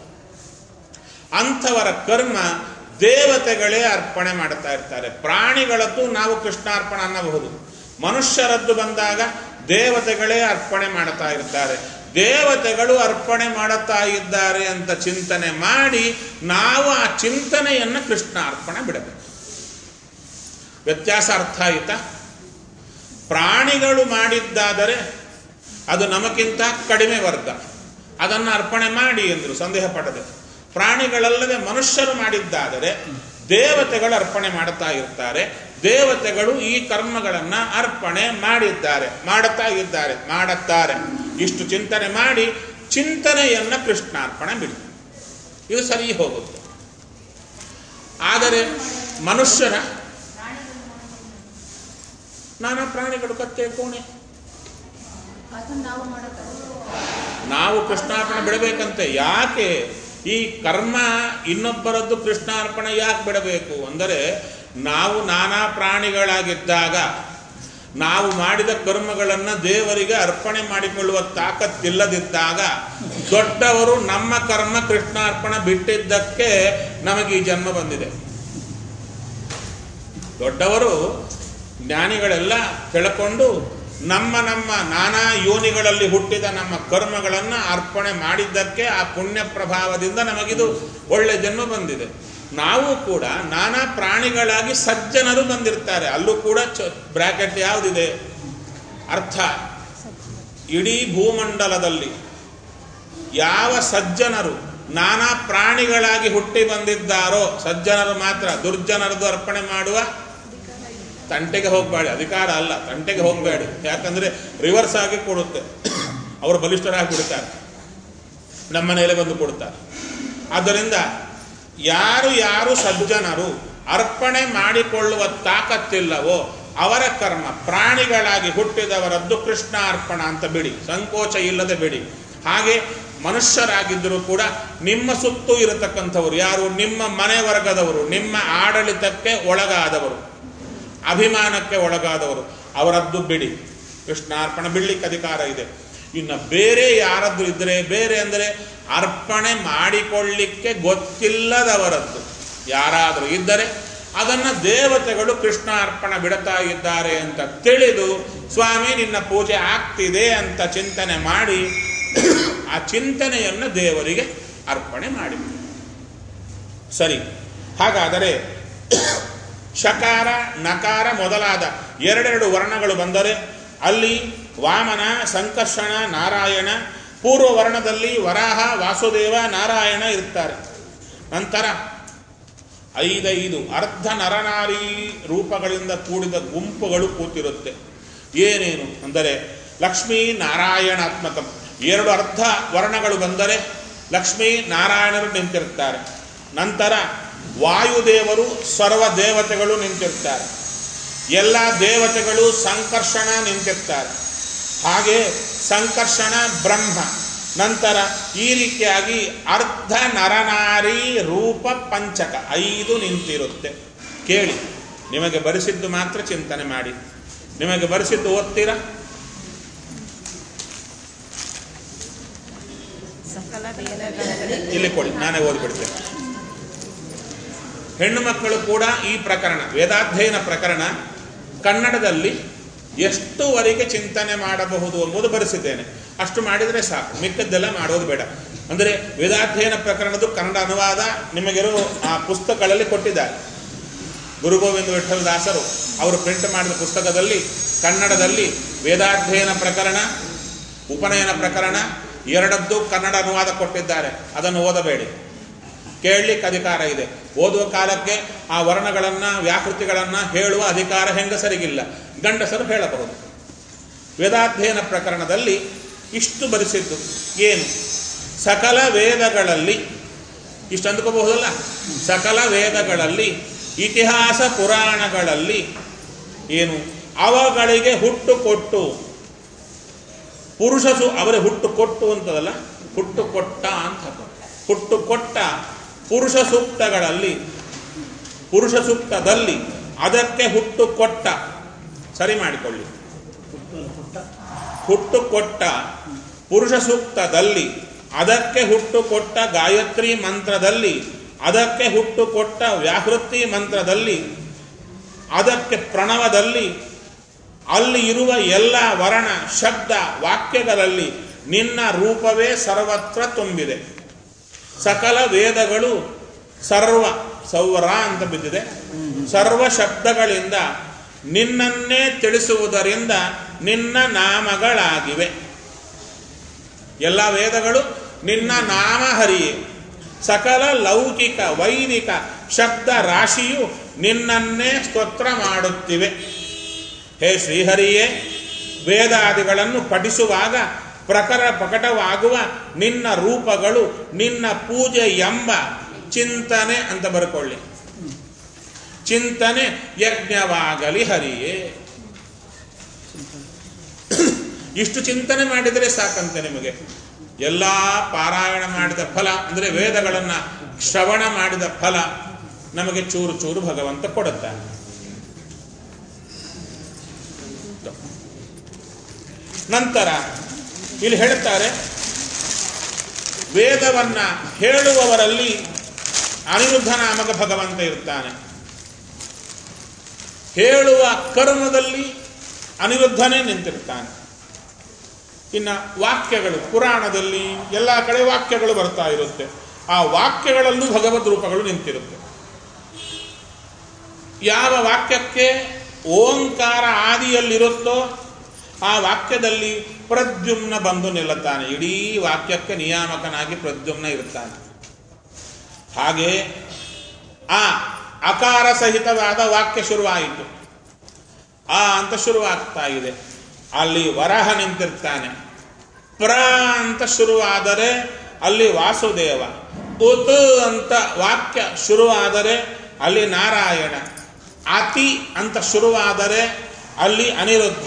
ಅಂಥವರ ಕರ್ಮ ದೇವತೆಗಳೇ ಅರ್ಪಣೆ ಮಾಡ್ತಾ ಇರ್ತಾರೆ ಪ್ರಾಣಿಗಳದ್ದು ನಾವು ಕೃಷ್ಣಾರ್ಪಣ ಅನ್ನಬಹುದು ಮನುಷ್ಯರದ್ದು ಬಂದಾಗ ದೇವತೆಗಳೇ ಅರ್ಪಣೆ ಮಾಡ್ತಾ ಇರ್ತಾರೆ ದೇವತೆಗಳು ಅರ್ಪಣೆ ಮಾಡುತ್ತಾ ಇದ್ದಾರೆ ಅಂತ ಚಿಂತನೆ ಮಾಡಿ ನಾವು ಆ ಚಿಂತನೆಯನ್ನು ಕೃಷ್ಣ ಅರ್ಪಣೆ ಬಿಡಬೇಕು ವ್ಯತ್ಯಾಸ ಅರ್ಥ ಆಯಿತಾ ಪ್ರಾಣಿಗಳು ಮಾಡಿದ್ದಾದರೆ ಅದು ನಮಗಿಂತ ಕಡಿಮೆ ವರ್ಗ ಅದನ್ನು ಅರ್ಪಣೆ ಮಾಡಿ ಎಂದರು ಸಂದೇಹ ಪಡದೆ ಪ್ರಾಣಿಗಳಲ್ಲದೆ ಮನುಷ್ಯರು ಮಾಡಿದ್ದಾದರೆ ದೇವತೆಗಳು ಅರ್ಪಣೆ ಮಾಡುತ್ತಾ ಇರ್ತಾರೆ ದೇವತೆಗಳು ಈ ಕರ್ಮಗಳನ್ನು ಅರ್ಪಣೆ ಮಾಡಿದ್ದಾರೆ ಮಾಡುತ್ತಾ ಇದ್ದಾರೆ ಮಾಡುತ್ತಾರೆ ಇಷ್ಟು ಚಿಂತನೆ ಮಾಡಿ ಚಿಂತನೆಯನ್ನು ಕೃಷ್ಣಾರ್ಪಣೆ ಬಿಡಿ ಇದು ಸರಿ ಹೋಗುತ್ತೆ ಆದರೆ ಮನುಷ್ಯರ ನಾನಾ ಪ್ರಾಣಿಗಳು ಕತ್ತೆ ಕೋಣೆ ಅದನ್ನ ನಾವು ಮಾಡೋಕ್ಕಾಗಲ್ಲ ನಾವು ಕೃಷ್ಣಾರ್ಪಣೆ ಬಿಡಬೇಕಂತೆ ಯಾಕೆ ಈ ಕರ್ಮ ಇನ್ನೊಬ್ಬರದ್ದು ಕೃಷ್ಣಾರ್ಪಣೆ ಯಾಕೆ ಬಿಡಬೇಕು ಅಂದರೆ ನಾವು ನಾನಾ ಪ್ರಾಣಿಗಳಾಗಿದ್ದಾಗ ನಾವು ಮಾಡಿದ ಕರ್ಮಗಳನ್ನು ದೇವರಿಗೆ ಅರ್ಪಣೆ ಮಾಡಿಕೊಳ್ಳುವ ತಾಕತ್ತಿಲ್ಲದಿದ್ದಾಗ ದೊಡ್ಡವರು ನಮ್ಮ ಕರ್ಮ ಕೃಷ್ಣಾರ್ಪಣೆ ಬಿಟ್ಟಿದ್ದಕ್ಕೆ ನಮಗೆ ಈ ಜನ್ಮ ಬಂದಿದೆ ದೊಡ್ಡವರು ಜ್ಞಾನಿಗಳೆಲ್ಲ ತಿಳ್ಕೊಂಡು ನಮ್ಮ ನಮ್ಮ ನಾನಾ ಯೋನಿಗಳಲ್ಲಿ ಹುಟ್ಟಿದ ನಮ್ಮ ಕರ್ಮಗಳನ್ನು ಅರ್ಪಣೆ ಮಾಡಿದ್ದಕ್ಕೆ ಆ ಪುಣ್ಯ ಪ್ರಭಾವದಿಂದ ನಮಗಿದು ಒಳ್ಳೆ ಜನ್ಮ ಬಂದಿದೆ ನಾವು ಕೂಡ ನಾನಾ ಪ್ರಾಣಿಗಳಾಗಿ ಸಜ್ಜನರು ಬಂದಿರ್ತಾರೆ ಅಲ್ಲೂ ಕೂಡ ಚ ಬ್ರ್ಯಾಕೆಟ್ ಯಾವುದಿದೆ ಅರ್ಥ ಇಡೀ ಭೂಮಂಡಲದಲ್ಲಿ ಯಾವ ಸಜ್ಜನರು ನಾನಾ ಪ್ರಾಣಿಗಳಾಗಿ ಹುಟ್ಟಿ ಬಂದಿದ್ದಾರೋ ಸಜ್ಜನರು ಮಾತ್ರ ದುರ್ಜನರದು ಅರ್ಪಣೆ ಮಾಡುವ ತಂಟೆಗೆ ಹೋಗಬೇಡಿ ಅಧಿಕಾರ ಅಲ್ಲ ತಂಟೆಗೆ ಹೋಗಬೇಡಿ ಯಾಕಂದ್ರೆ ರಿವರ್ಸ್ ಆಗಿ ಕೊಡುತ್ತೆ ಅವರು ಬಲಿಷ್ಠರಾಗಿ ಬಿಡ್ತಾರೆ ನಮ್ಮ ಮನೆಯಲ್ಲಿ ಬಂದು ಕೊಡ್ತಾರೆ ಆದ್ದರಿಂದ ಯಾರು ಯಾರು ಸಜ್ಜನರು ಅರ್ಪಣೆ ಮಾಡಿಕೊಳ್ಳುವ ತಾಕತ್ತಿಲ್ಲವೋ ಅವರ ಕರ್ಮ ಪ್ರಾಣಿಗಳಾಗಿ ಹುಟ್ಟಿದವರದ್ದು ಕೃಷ್ಣ ಅರ್ಪಣ ಅಂತ ಬಿಡಿ ಸಂಕೋಚ ಇಲ್ಲದೆ ಬಿಡಿ ಹಾಗೆ ಮನುಷ್ಯರಾಗಿದ್ದರೂ ಕೂಡ ನಿಮ್ಮ ಸುತ್ತೂ ಇರತಕ್ಕಂಥವರು ಯಾರು ನಿಮ್ಮ ಮನೆ ವರ್ಗದವರು ನಿಮ್ಮ ಆಡಳಿತಕ್ಕೆ ಒಳಗಾದವರು ಅಭಿಮಾನಕ್ಕೆ ಒಳಗಾದವರು ಅವರದ್ದು ಬಿಡಿ ಕೃಷ್ಣಾರ್ಪಣೆ ಬಿಡ್ಲಿಕ್ಕೆ ಅಧಿಕಾರ ಇದೆ ಇನ್ನು ಬೇರೆ ಯಾರದ್ದು ಇದ್ರೆ ಬೇರೆ ಅಂದರೆ ಅರ್ಪಣೆ ಮಾಡಿಕೊಳ್ಳಿಕ್ಕೆ ಗೊತ್ತಿಲ್ಲದವರದ್ದು ಯಾರಾದರೂ ಇದ್ದರೆ ಅದನ್ನು ದೇವತೆಗಳು ಕೃಷ್ಣ ಅರ್ಪಣೆ ಬಿಡುತ್ತಾ ಇದ್ದಾರೆ ಅಂತ ತಿಳಿದು ಸ್ವಾಮಿ ನಿನ್ನ ಪೂಜೆ ಆಗ್ತಿದೆ ಅಂತ ಚಿಂತನೆ ಮಾಡಿ ಆ ಚಿಂತನೆಯನ್ನು ದೇವರಿಗೆ ಅರ್ಪಣೆ ಮಾಡಿ ಸರಿ ಹಾಗಾದರೆ ಶಕಾರ ನಕಾರ ಮೊದಲಾದ ಎರಡೆರಡು ವರ್ಣಗಳು ಬಂದರೆ ಅಲ್ಲಿ ವಾಮನ ಸಂಕರ್ಷಣ ನಾರಾಯಣ ಪೂರ್ವ ವರ್ಣದಲ್ಲಿ ವರಾಹ ವಾಸುದೇವ ನಾರಾಯಣ ಇರ್ತಾರೆ ನಂತರ ಐದೈದು ಅರ್ಧ ನರನಾರಿ ರೂಪಗಳಿಂದ ಕೂಡಿದ ಗುಂಪುಗಳು ಕೂತಿರುತ್ತೆ ಏನೇನು ಅಂದರೆ ಲಕ್ಷ್ಮೀ ನಾರಾಯಣಾತ್ಮಕ ಎರಡು ಅರ್ಧ ವರ್ಣಗಳು ಬಂದರೆ ಲಕ್ಷ್ಮೀ ನಾರಾಯಣರು ನಿಂತಿರ್ತಾರೆ ನಂತರ ವಾಯುದೇವರು ಸರ್ವ ದೇವತೆಗಳು ನಿಂತಿರ್ತಾರೆ ಎಲ್ಲ ದೇವತೆಗಳು ಸಂಕರ್ಷಣ ನಿಂತಿರ್ತಾರೆ ಹಾಗೆ ಸಂಕರ್ಷಣ ಬ್ರಹ್ಮ ನಂತರ ಈ ರೀತಿಯಾಗಿ ಅರ್ಧ ನರನಾರಿ ರೂಪ ಪಂಚಕ ಐದು ನಿಂತಿರುತ್ತೆ ಕೇಳಿ ನಿಮಗೆ ಬರೆಸಿದ್ದು ಮಾತ್ರ ಚಿಂತನೆ ಮಾಡಿ ನಿಮಗೆ ಬರೆಸಿದ್ದು ಓದ್ತೀರಾ ಸಕಲ ವೇದಗಳಲ್ಲಿ ಇಲ್ಲಿ ಕೊಡಿ ನಾನೇ ಓದ್ಬಿಡ್ತೇನೆ ಹೆಣ್ಣು ಮಕ್ಕಳು ಕೂಡ ಈ ಪ್ರಕರಣ ವೇದಾಧ್ಯಯನ ಪ್ರಕರಣ ಕನ್ನಡದಲ್ಲಿ ಎಷ್ಟುವರೆಗೆ ಚಿಂತನೆ ಮಾಡಬಹುದು ಎಂಬುದು ಬರೆಸಿದ್ದೇನೆ ಅಷ್ಟು ಮಾಡಿದರೆ ಸಾಕು ಮಿಕ್ಕದ್ದೆಲ್ಲ ಮಾಡೋದು ಬೇಡ ಅಂದರೆ ವೇದಾಧ್ಯಯನ ಪ್ರಕರಣದ ಕನ್ನಡ ಅನುವಾದ ನಿಮಗಿರೋ ಆ ಪುಸ್ತಕಗಳಲ್ಲಿ ಕೊಟ್ಟಿದ್ದಾರೆ ಗುರು ಗೋವಿಂದ ವಿಠಲ ದಾಸರು ಅವರು ಪ್ರಿಂಟ್ ಮಾಡಿದ ಪುಸ್ತಕದಲ್ಲಿ ಕನ್ನಡದಲ್ಲಿ ವೇದಾಧ್ಯಯನ ಪ್ರಕರಣ ಉಪನಯನ ಪ್ರಕರಣ ಎರಡದ್ದು ಕನ್ನಡ ಅನುವಾದ ಕೊಟ್ಟಿದ್ದಾರೆ ಅದನ್ನು ಓದಬೇಡಿ ಕೇಳಲಿಕ್ಕೆ ಅಧಿಕಾರ ಇದೆ ಓದುವ ಕಾಲಕ್ಕೆ ಆ ವರ್ಣಗಳನ್ನು ವ್ಯಾಕೃತಿಗಳನ್ನು ಹೇಳುವ ಅಧಿಕಾರ ಹೆಂಗಸರಿಗಿಲ್ಲ ಗಂಡಸರು ಹೇಳಬಹುದು ವೇದಾಧ್ಯಯನ ಪ್ರಕರಣದಲ್ಲಿ ಇಷ್ಟು ಬರೆಸಿದ್ದು ಏನು ಸಕಲ ವೇದಗಳಲ್ಲಿ ಇಷ್ಟು ಅಂದ್ಕೋಬಹುದಲ್ಲ ಸಕಲ ವೇದಗಳಲ್ಲಿ ಇತಿಹಾಸ ಪುರಾಣಗಳಲ್ಲಿ ಏನು ಅವಗಳಿಗೆ ಹುಟ್ಟು ಕೊಟ್ಟು ಪುರುಷಸು ಅವರೇ ಹುಟ್ಟು ಕೊಟ್ಟು ಅಂತದಲ್ಲ ಹುಟ್ಟು ಕೊಟ್ಟ ಅಂತ ಹುಟ್ಟು ಕೊಟ್ಟ ಪುರುಷ ಸೂಕ್ತಗಳಲ್ಲಿ ಪುರುಷ ಸೂಕ್ತದಲ್ಲಿ ಅದಕ್ಕೆ ಹುಟ್ಟು ಕೊಟ್ಟ ಸರಿ ಮಾಡಿಕೊಳ್ಳಿ ಹುಟ್ಟು ಪುಟ್ಟ ಹುಟ್ಟು ಕೊಟ್ಟ ಪುರುಷ ಸೂಕ್ತದಲ್ಲಿ ಅದಕ್ಕೆ ಹುಟ್ಟು ಕೊಟ್ಟ ಗಾಯತ್ರಿ ಮಂತ್ರದಲ್ಲಿ ಅದಕ್ಕೆ ಹುಟ್ಟು ಕೊಟ್ಟ ವ್ಯಾಹೃತಿ ಮಂತ್ರದಲ್ಲಿ ಅದಕ್ಕೆ ಪ್ರಣವದಲ್ಲಿ ಅಲ್ಲಿ ಇರುವ ಎಲ್ಲ ವರ್ಣ ಶಬ್ದ ವಾಕ್ಯಗಳಲ್ಲಿ ನಿನ್ನ ರೂಪವೇ ಸರ್ವತ್ರ ತುಂಬಿದೆ ಸಕಲ ವೇದಗಳು ಸರ್ವ ಸೌರ ಅಂತ ಬಿದ್ದಿದೆ ಸರ್ವ ಶಬ್ದಗಳಿಂದ ನಿನ್ನನ್ನೇ ತಿಳಿಸುವುದರಿಂದ ನಿನ್ನ ನಾಮಗಳಾಗಿವೆ ಎಲ್ಲ ವೇದಗಳು ನಿನ್ನ ನಾಮ ಹರಿಯೇ ಸಕಲ ಲೌಕಿಕ ವೈದಿಕ ಶಬ್ದ ರಾಶಿಯು ನಿನ್ನನ್ನೇ ಸ್ತೋತ್ರ ಮಾಡುತ್ತಿವೆ ಹೇ ಶ್ರೀಹರಿಯೇ ವೇದಾದಿಗಳನ್ನು ಪಠಿಸುವಾಗ ಪ್ರಕರ ಪ್ರಕಟವಾಗುವ ನಿನ್ನ ರೂಪಗಳು ನಿನ್ನ ಪೂಜೆ ಎಂಬ ಚಿಂತನೆ ಅಂತ ಬರ್ಕೊಳ್ಳಿ ಚಿಂತನೆ ಯಜ್ಞವಾಗಲಿ ಹರಿಯೇ ಇಷ್ಟು ಚಿಂತನೆ ಮಾಡಿದರೆ ಸಾಕಂತೆ ನಿಮಗೆ ಎಲ್ಲ ಪಾರಾಯಣ ಮಾಡಿದ ಫಲ ಅಂದರೆ ವೇದಗಳನ್ನು ಶ್ರವಣ ಮಾಡಿದ ಫಲ ನಮಗೆ ಚೂರು ಚೂರು ಭಗವಂತ ಕೊಡುತ್ತಾನೆ ನಂತರ ಇಲ್ಲಿ ಹೇಳ್ತಾರೆ ವೇದವನ್ನ ಹೇಳುವವರಲ್ಲಿ ಅನಿರುದ್ಧ ನಾಮಕ ಭಗವಂತ ಇರ್ತಾನೆ ಹೇಳುವ ಕರ್ಮದಲ್ಲಿ ಅನಿರುದ್ಧನೇ ನಿಂತಿರ್ತಾನೆ ಇನ್ನು ವಾಕ್ಯಗಳು ಪುರಾಣದಲ್ಲಿ ಎಲ್ಲ ಕಡೆ ವಾಕ್ಯಗಳು ಬರ್ತಾ ಇರುತ್ತೆ ಆ ವಾಕ್ಯಗಳಲ್ಲೂ ಭಗವದ್ ರೂಪಗಳು ನಿಂತಿರುತ್ತೆ ಯಾವ ವಾಕ್ಯಕ್ಕೆ ಓಂಕಾರ ಆದಿಯಲ್ಲಿರುತ್ತೋ ಆ ವಾಕ್ಯದಲ್ಲಿ ಪ್ರದ್ಯುಮ್ನ ಬಂದು ನಿಲ್ಲುತ್ತಾನೆ ಇಡೀ ವಾಕ್ಯಕ್ಕೆ ನಿಯಾಮಕನಾಗಿ ಪ್ರದ್ಯುಮ್ನ ಇರ್ತಾನೆ ಹಾಗೆ ಆ ಅಕಾರ ಸಹಿತವಾದ ವಾಕ್ಯ ಶುರುವಾಯಿತು ಆ ಅಂತ ಶುರುವಾಗ್ತಾ ಇದೆ ಅಲ್ಲಿ ವರಹ ನಿಂತಿರ್ತಾನೆ ಪ್ರ ಅಂತ ಶುರುವಾದರೆ ಅಲ್ಲಿ ವಾಸುದೇವ ಉತ್ ಅಂತ ವಾಕ್ಯ ಶುರುವಾದರೆ ಅಲ್ಲಿ ನಾರಾಯಣ ಅತಿ ಅಂತ ಶುರುವಾದರೆ ಅಲ್ಲಿ ಅನಿರುದ್ಧ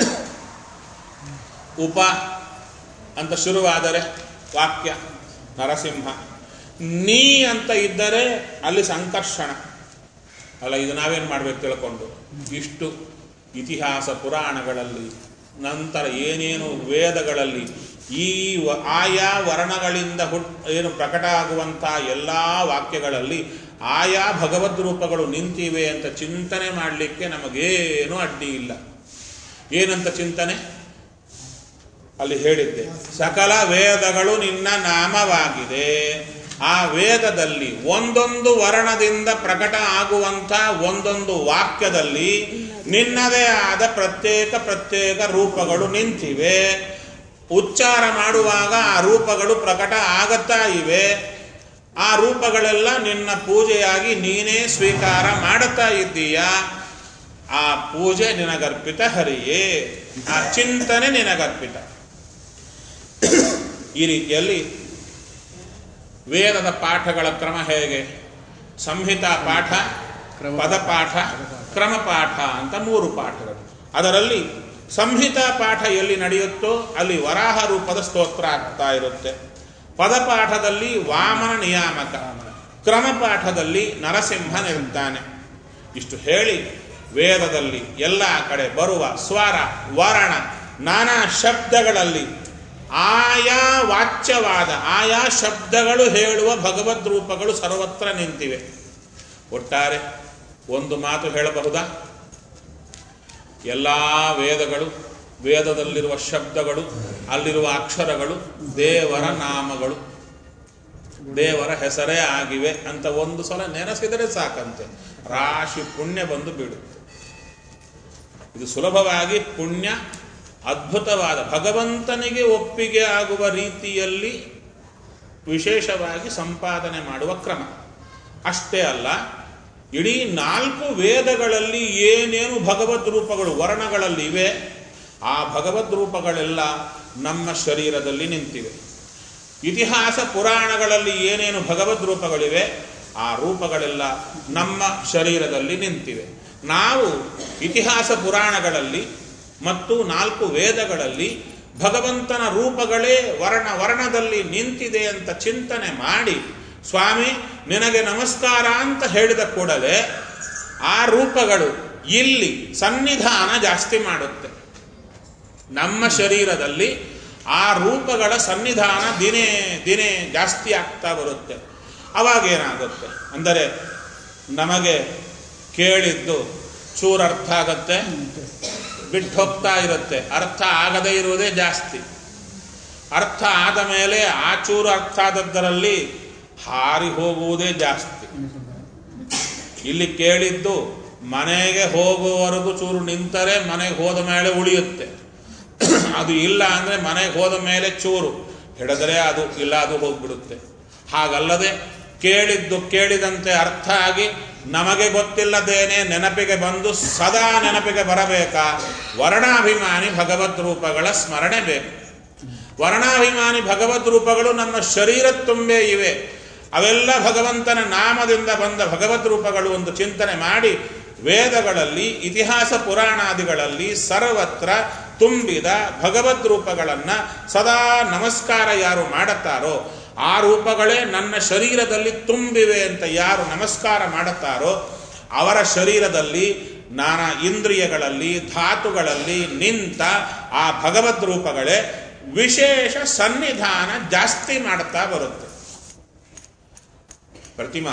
ಉಪ ಅಂತ ಶುರುವಾದರೆ ವಾಕ್ಯ ನರಸಿಂಹ ನೀ ಅಂತ ಇದ್ದರೆ ಅಲ್ಲಿ ಸಂಕರ್ಷಣ ಅಲ್ಲ ಇದು ನಾವೇನು ಮಾಡ್ಬೇಕು ತಿಳ್ಕೊಂಡು ಇಷ್ಟು ಇತಿಹಾಸ ಪುರಾಣಗಳಲ್ಲಿ ನಂತರ ಏನೇನು ವೇದಗಳಲ್ಲಿ ಈ ವ- ಆಯಾ ವರ್ಣಗಳಿಂದ ಹುಟ್ ಏನು ಪ್ರಕಟ ಆಗುವಂಥ ಎಲ್ಲ ವಾಕ್ಯಗಳಲ್ಲಿ ಆಯಾ ಭಗವದ್ ರೂಪಗಳು ನಿಂತಿವೆ ಅಂತ ಚಿಂತನೆ ಮಾಡಲಿಕ್ಕೆ ನಮಗೇನೂ ಅಡ್ಡಿ ಇಲ್ಲ ಏನಂತ ಚಿಂತನೆ ಅಲ್ಲಿ ಹೇಳಿದ್ದೆ ಸಕಲ ವೇದಗಳು ನಿನ್ನ ನಾಮವಾಗಿದೆ ಆ ವೇದದಲ್ಲಿ ಒಂದೊಂದು ವರ್ಣದಿಂದ ಪ್ರಕಟ ಆಗುವಂಥ ಒಂದೊಂದು ವಾಕ್ಯದಲ್ಲಿ ನಿನ್ನದೇ ಆದ ಪ್ರತ್ಯೇಕ ಪ್ರತ್ಯೇಕ ರೂಪಗಳು ನಿಂತಿವೆ ಉಚ್ಚಾರ ಮಾಡುವಾಗ ಆ ರೂಪಗಳು ಪ್ರಕಟ ಆಗತ್ತಾ ಇವೆ ಆ ರೂಪಗಳೆಲ್ಲ ನಿನ್ನ ಪೂಜೆಯಾಗಿ ನೀನೇ ಸ್ವೀಕಾರ ಮಾಡುತ್ತಾ ಇದ್ದೀಯಾ ಆ ಪೂಜೆ ನಿನಗರ್ಪಿತ ಹರಿಯೇ ಆ ಚಿಂತನೆ ನಿನಗರ್ಪಿತ ಈ ರೀತಿಯಲ್ಲಿ ವೇದದ ಪಾಠಗಳ ಕ್ರಮ ಹೇಗೆ ಸಂಹಿತಾ ಪಾಠ ಪದಪಾಠ ಕ್ರಮಪಾಠ ಅಂತ ಮೂರು ಪಾಠಗಳು ಅದರಲ್ಲಿ ಸಂಹಿತಾ ಪಾಠ ಎಲ್ಲಿ ನಡೆಯುತ್ತೋ ಅಲ್ಲಿ ವರಾಹ ರೂಪದ ಸ್ತೋತ್ರ ಆಗ್ತಾ ಇರುತ್ತೆ ಪದಪಾಠದಲ್ಲಿ ವಾಮನ ನಿಯಾಮಕ ಕ್ರಮಪಾಠದಲ್ಲಿ ನರಸಿಂಹನಿರ್ತಾನೆ ಇಷ್ಟು ಹೇಳಿ ವೇದದಲ್ಲಿ ಎಲ್ಲ ಕಡೆ ಬರುವ ಸ್ವರ ವರ್ಣ ನಾನಾ ಶಬ್ದಗಳಲ್ಲಿ ಆಯಾ ವಾಚ್ಯವಾದ ಆಯಾ ಶಬ್ದಗಳು ಹೇಳುವ ಭಗವದ್ ರೂಪಗಳು ಸರ್ವತ್ರ ನಿಂತಿವೆ ಒಟ್ಟಾರೆ ಒಂದು ಮಾತು ಹೇಳಬಹುದಾ ಎಲ್ಲ ವೇದಗಳು ವೇದದಲ್ಲಿರುವ ಶಬ್ದಗಳು ಅಲ್ಲಿರುವ ಅಕ್ಷರಗಳು ದೇವರ ನಾಮಗಳು ದೇವರ ಹೆಸರೇ ಆಗಿವೆ ಅಂತ ಒಂದು ಸಲ ನೆನೆಸಿದರೆ ಸಾಕಂತೆ ರಾಶಿ ಪುಣ್ಯ ಬಂದು ಬೀಳುತ್ತೆ ಇದು ಸುಲಭವಾಗಿ ಪುಣ್ಯ ಅದ್ಭುತವಾದ ಭಗವಂತನಿಗೆ ಒಪ್ಪಿಗೆ ಆಗುವ ರೀತಿಯಲ್ಲಿ ವಿಶೇಷವಾಗಿ ಸಂಪಾದನೆ ಮಾಡುವ ಕ್ರಮ ಅಷ್ಟೇ ಅಲ್ಲ ಇಡೀ ನಾಲ್ಕು ವೇದಗಳಲ್ಲಿ ಏನೇನು ಭಗವದ್ ರೂಪಗಳು ವರ್ಣಗಳಲ್ಲಿ ಇವೆ ಆ ಭಗವದ್ ರೂಪಗಳೆಲ್ಲ ನಮ್ಮ ಶರೀರದಲ್ಲಿ ನಿಂತಿವೆ ಇತಿಹಾಸ ಪುರಾಣಗಳಲ್ಲಿ ಏನೇನು ಭಗವದ್ ರೂಪಗಳಿವೆ ಆ ರೂಪಗಳೆಲ್ಲ ನಮ್ಮ ಶರೀರದಲ್ಲಿ ನಿಂತಿವೆ ನಾವು ಇತಿಹಾಸ ಪುರಾಣಗಳಲ್ಲಿ ಮತ್ತು ನಾಲ್ಕು ವೇದಗಳಲ್ಲಿ ಭಗವಂತನ ರೂಪಗಳೇ ವರ್ಣ ವರ್ಣದಲ್ಲಿ ನಿಂತಿದೆ ಅಂತ ಚಿಂತನೆ ಮಾಡಿ ಸ್ವಾಮಿ ನಿನಗೆ ನಮಸ್ಕಾರ ಅಂತ ಹೇಳಿದ ಕೂಡಲೇ ಆ ರೂಪಗಳು ಇಲ್ಲಿ ಸನ್ನಿಧಾನ ಜಾಸ್ತಿ ಮಾಡುತ್ತೆ ನಮ್ಮ ಶರೀರದಲ್ಲಿ ಆ ರೂಪಗಳ ಸನ್ನಿಧಾನ ದಿನೇ ದಿನೇ ಜಾಸ್ತಿ ಆಗ್ತಾ ಬರುತ್ತೆ ಅವಾಗೇನಾಗುತ್ತೆ ಅಂದರೆ ನಮಗೆ ಕೇಳಿದ್ದು ಚೂರು ಅರ್ಥ ಆಗತ್ತೆ ಬಿಟ್ಟು ಹೋಗ್ತಾ ಇರುತ್ತೆ ಅರ್ಥ ಆಗದೇ ಇರುವುದೇ ಜಾಸ್ತಿ ಅರ್ಥ ಆದ ಮೇಲೆ ಆ ಚೂರು ಅರ್ಥ ಆದದ್ದರಲ್ಲಿ ಹಾರಿ ಹೋಗುವುದೇ ಜಾಸ್ತಿ ಇಲ್ಲಿ ಕೇಳಿದ್ದು ಮನೆಗೆ ಹೋಗುವವರೆಗೂ ಚೂರು ನಿಂತರೆ ಮನೆಗೆ ಹೋದ ಮೇಲೆ ಉಳಿಯುತ್ತೆ ಅದು ಇಲ್ಲ ಅಂದರೆ ಮನೆಗೆ ಹೋದ ಮೇಲೆ ಚೂರು ಹಿಡಿದರೆ ಅದು ಇಲ್ಲ ಅದು ಹೋಗ್ಬಿಡುತ್ತೆ ಹಾಗಲ್ಲದೆ ಕೇಳಿದ್ದು ಕೇಳಿದಂತೆ ಅರ್ಥ ಆಗಿ ನಮಗೆ ಗೊತ್ತಿಲ್ಲದೇನೆ ನೆನಪಿಗೆ ಬಂದು ಸದಾ ನೆನಪಿಗೆ ಬರಬೇಕಾ ವರ್ಣಾಭಿಮಾನಿ ಭಗವದ್ ರೂಪಗಳ ಸ್ಮರಣೆ ಬೇಕು ವರ್ಣಾಭಿಮಾನಿ ಭಗವದ್ ರೂಪಗಳು ನಮ್ಮ ಶರೀರ ತುಂಬೇ ಇವೆ ಅವೆಲ್ಲ ಭಗವಂತನ ನಾಮದಿಂದ ಬಂದ ಭಗವದ್ ರೂಪಗಳು ಒಂದು ಚಿಂತನೆ ಮಾಡಿ ವೇದಗಳಲ್ಲಿ ಇತಿಹಾಸ ಪುರಾಣಾದಿಗಳಲ್ಲಿ ಸರ್ವತ್ರ ತುಂಬಿದ ಭಗವದ್ ರೂಪಗಳನ್ನ ಸದಾ ನಮಸ್ಕಾರ ಯಾರು ಮಾಡುತ್ತಾರೋ ಆ ರೂಪಗಳೇ ನನ್ನ ಶರೀರದಲ್ಲಿ ತುಂಬಿವೆ ಅಂತ ಯಾರು ನಮಸ್ಕಾರ ಮಾಡುತ್ತಾರೋ ಅವರ ಶರೀರದಲ್ಲಿ ನಾನಾ ಇಂದ್ರಿಯಗಳಲ್ಲಿ ಧಾತುಗಳಲ್ಲಿ ನಿಂತ ಆ ಭಗವದ್ ರೂಪಗಳೇ ವಿಶೇಷ ಸನ್ನಿಧಾನ ಜಾಸ್ತಿ ಮಾಡ್ತಾ ಬರುತ್ತೆ ಪ್ರತಿಮಾ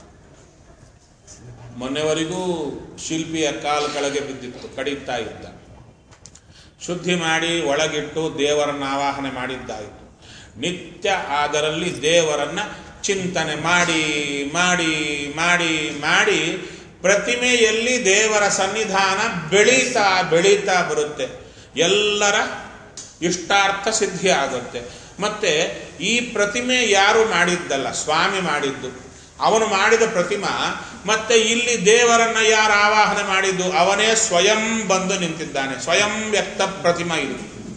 ಮೊನ್ನೆವರೆಗೂ ಶಿಲ್ಪಿಯ ಕಾಲು ಕೆಳಗೆ ಬಿದ್ದಿತ್ತು ಕಡಿತಾ ಇದ್ದ ಶುದ್ಧಿ ಮಾಡಿ ಒಳಗಿಟ್ಟು ದೇವರನ್ನ ಆವಾಹನೆ ಮಾಡಿದ್ದಾಯಿತು ನಿತ್ಯ ಅದರಲ್ಲಿ ದೇವರನ್ನ ಚಿಂತನೆ ಮಾಡಿ ಮಾಡಿ ಮಾಡಿ ಮಾಡಿ ಪ್ರತಿಮೆಯಲ್ಲಿ ದೇವರ ಸನ್ನಿಧಾನ ಬೆಳೀತಾ ಬೆಳೀತಾ ಬರುತ್ತೆ ಎಲ್ಲರ ಇಷ್ಟಾರ್ಥ ಸಿದ್ಧಿ ಆಗುತ್ತೆ ಮತ್ತೆ ಈ ಪ್ರತಿಮೆ ಯಾರು ಮಾಡಿದ್ದಲ್ಲ ಸ್ವಾಮಿ ಮಾಡಿದ್ದು ಅವನು ಮಾಡಿದ ಪ್ರತಿಮಾ ಮತ್ತೆ ಇಲ್ಲಿ ದೇವರನ್ನ ಯಾರು ಆವಾಹನೆ ಮಾಡಿದ್ದು ಅವನೇ ಸ್ವಯಂ ಬಂದು ನಿಂತಿದ್ದಾನೆ ಸ್ವಯಂ ವ್ಯಕ್ತ ಪ್ರತಿಮಾ ಇದು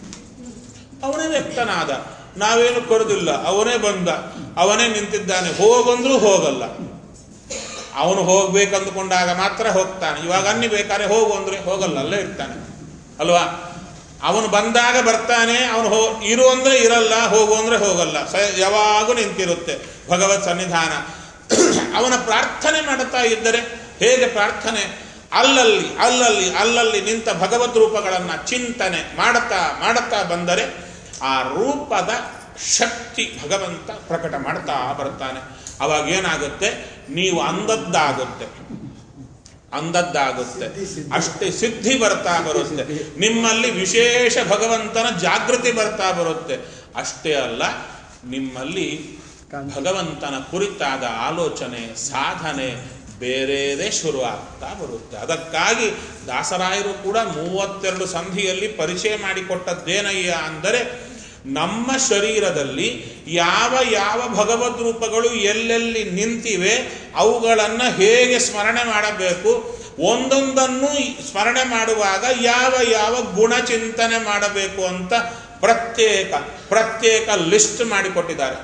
ಅವನೇ ವ್ಯಕ್ತನಾದ ನಾವೇನು ಕರೆದಿಲ್ಲ ಅವನೇ ಬಂದ ಅವನೇ ನಿಂತಿದ್ದಾನೆ ಹೋಗಂದ್ರೂ ಹೋಗಲ್ಲ ಅವನು ಹೋಗ್ಬೇಕಂದುಕೊಂಡಾಗ ಮಾತ್ರ ಹೋಗ್ತಾನೆ ಇವಾಗ ಅನ್ನಿ ಬೇಕಾದ್ರೆ ಹೋಗು ಅಂದ್ರೆ ಹೋಗಲ್ಲ ಅಲ್ಲೇ ಇರ್ತಾನೆ ಅಲ್ವಾ ಅವನು ಬಂದಾಗ ಬರ್ತಾನೆ ಅವನು ಹೋ ಇರು ಅಂದ್ರೆ ಇರಲ್ಲ ಹೋಗು ಅಂದ್ರೆ ಹೋಗಲ್ಲ ಸ ಯಾವಾಗೂ ನಿಂತಿರುತ್ತೆ ಭಗವತ್ ಸನ್ನಿಧಾನ ಅವನ ಪ್ರಾರ್ಥನೆ ಮಾಡುತ್ತಾ ಇದ್ದರೆ ಹೇಗೆ ಪ್ರಾರ್ಥನೆ ಅಲ್ಲಲ್ಲಿ ಅಲ್ಲಲ್ಲಿ ಅಲ್ಲಲ್ಲಿ ನಿಂತ ಭಗವದ್ ರೂಪಗಳನ್ನು ಚಿಂತನೆ ಮಾಡುತ್ತಾ ಮಾಡುತ್ತಾ ಬಂದರೆ ಆ ರೂಪದ ಶಕ್ತಿ ಭಗವಂತ ಪ್ರಕಟ ಮಾಡ್ತಾ ಬರ್ತಾನೆ ಅವಾಗ ಏನಾಗುತ್ತೆ ನೀವು ಅಂದದ್ದಾಗುತ್ತೆ ಅಂದದ್ದಾಗುತ್ತೆ ಅಷ್ಟೇ ಸಿದ್ಧಿ ಬರ್ತಾ ಬರುತ್ತೆ ನಿಮ್ಮಲ್ಲಿ ವಿಶೇಷ ಭಗವಂತನ ಜಾಗೃತಿ ಬರ್ತಾ ಬರುತ್ತೆ ಅಷ್ಟೇ ಅಲ್ಲ ನಿಮ್ಮಲ್ಲಿ ಭಗವಂತನ ಕುರಿತಾದ ಆಲೋಚನೆ ಸಾಧನೆ ಬೇರೆದೇ ಶುರು ಆಗ್ತಾ ಬರುತ್ತೆ ಅದಕ್ಕಾಗಿ ದಾಸರಾಯರು ಕೂಡ ಮೂವತ್ತೆರಡು ಸಂಧಿಯಲ್ಲಿ ಪರಿಚಯ ಮಾಡಿಕೊಟ್ಟದ್ದೇನಯ್ಯ ಅಂದರೆ ನಮ್ಮ ಶರೀರದಲ್ಲಿ ಯಾವ ಯಾವ ಭಗವದ್ ರೂಪಗಳು ಎಲ್ಲೆಲ್ಲಿ ನಿಂತಿವೆ ಅವುಗಳನ್ನು ಹೇಗೆ ಸ್ಮರಣೆ ಮಾಡಬೇಕು ಒಂದೊಂದನ್ನು ಸ್ಮರಣೆ ಮಾಡುವಾಗ ಯಾವ ಯಾವ ಗುಣ ಚಿಂತನೆ ಮಾಡಬೇಕು ಅಂತ ಪ್ರತ್ಯೇಕ ಪ್ರತ್ಯೇಕ ಲಿಸ್ಟ್ ಮಾಡಿಕೊಟ್ಟಿದ್ದಾರೆ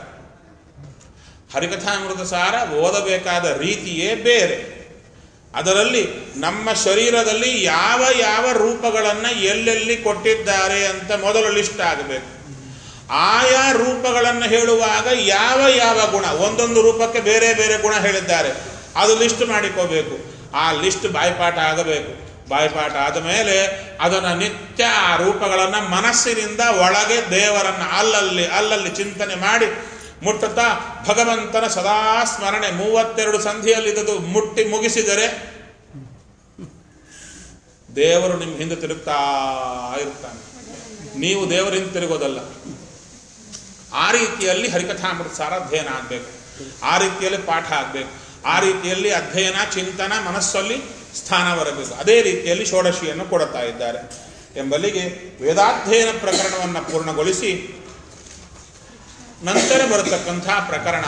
ಹರಿಕಥಾಮೃತ ಸಾರ ಓದಬೇಕಾದ ರೀತಿಯೇ ಬೇರೆ ಅದರಲ್ಲಿ ನಮ್ಮ ಶರೀರದಲ್ಲಿ ಯಾವ ಯಾವ ರೂಪಗಳನ್ನು ಎಲ್ಲೆಲ್ಲಿ ಕೊಟ್ಟಿದ್ದಾರೆ ಅಂತ ಮೊದಲು ಲಿಸ್ಟ್ ಆಗಬೇಕು ಆಯಾ ರೂಪಗಳನ್ನು ಹೇಳುವಾಗ ಯಾವ ಯಾವ ಗುಣ ಒಂದೊಂದು ರೂಪಕ್ಕೆ ಬೇರೆ ಬೇರೆ ಗುಣ ಹೇಳಿದ್ದಾರೆ ಅದು ಲಿಸ್ಟ್ ಮಾಡಿಕೋಬೇಕು ಆ ಲಿಸ್ಟ್ ಬಾಯ್ಪಾಠ ಆಗಬೇಕು ಬಾಯ್ಪಾಠ ಆದ ಮೇಲೆ ಅದನ್ನು ನಿತ್ಯ ಆ ರೂಪಗಳನ್ನು ಮನಸ್ಸಿನಿಂದ ಒಳಗೆ ದೇವರನ್ನು ಅಲ್ಲಲ್ಲಿ ಅಲ್ಲಲ್ಲಿ ಚಿಂತನೆ ಮಾಡಿ ಮುಟ್ಟುತ್ತಾ ಭಗವಂತನ ಸದಾ ಸ್ಮರಣೆ ಮೂವತ್ತೆರಡು ಸಂಧಿಯಲ್ಲಿ ಇದ್ದದು ಮುಟ್ಟಿ ಮುಗಿಸಿದರೆ ದೇವರು ನಿಮ್ಮ ಹಿಂದೆ ತಿರುಗ್ತಾ ಇರ್ತಾನೆ ನೀವು ದೇವರ ಹಿಂದೆ ತಿರುಗೋದಲ್ಲ ಆ ರೀತಿಯಲ್ಲಿ ಹರಿಕಥಾಮೃತ ಸಾರ ಅಧ್ಯಯನ ಆಗಬೇಕು ಆ ರೀತಿಯಲ್ಲಿ ಪಾಠ ಆಗಬೇಕು ಆ ರೀತಿಯಲ್ಲಿ ಅಧ್ಯಯನ ಚಿಂತನ ಮನಸ್ಸಲ್ಲಿ ಸ್ಥಾನ ಬರಬೇಕು ಅದೇ ರೀತಿಯಲ್ಲಿ ಷೋಡಶಿಯನ್ನು ಕೊಡುತ್ತಾ ಇದ್ದಾರೆ ಎಂಬಲ್ಲಿಗೆ ವೇದಾಧ್ಯಯನ ಪ್ರಕರಣವನ್ನು ಪೂರ್ಣಗೊಳಿಸಿ ನಂತರ ಬರತಕ್ಕಂಥ ಪ್ರಕರಣ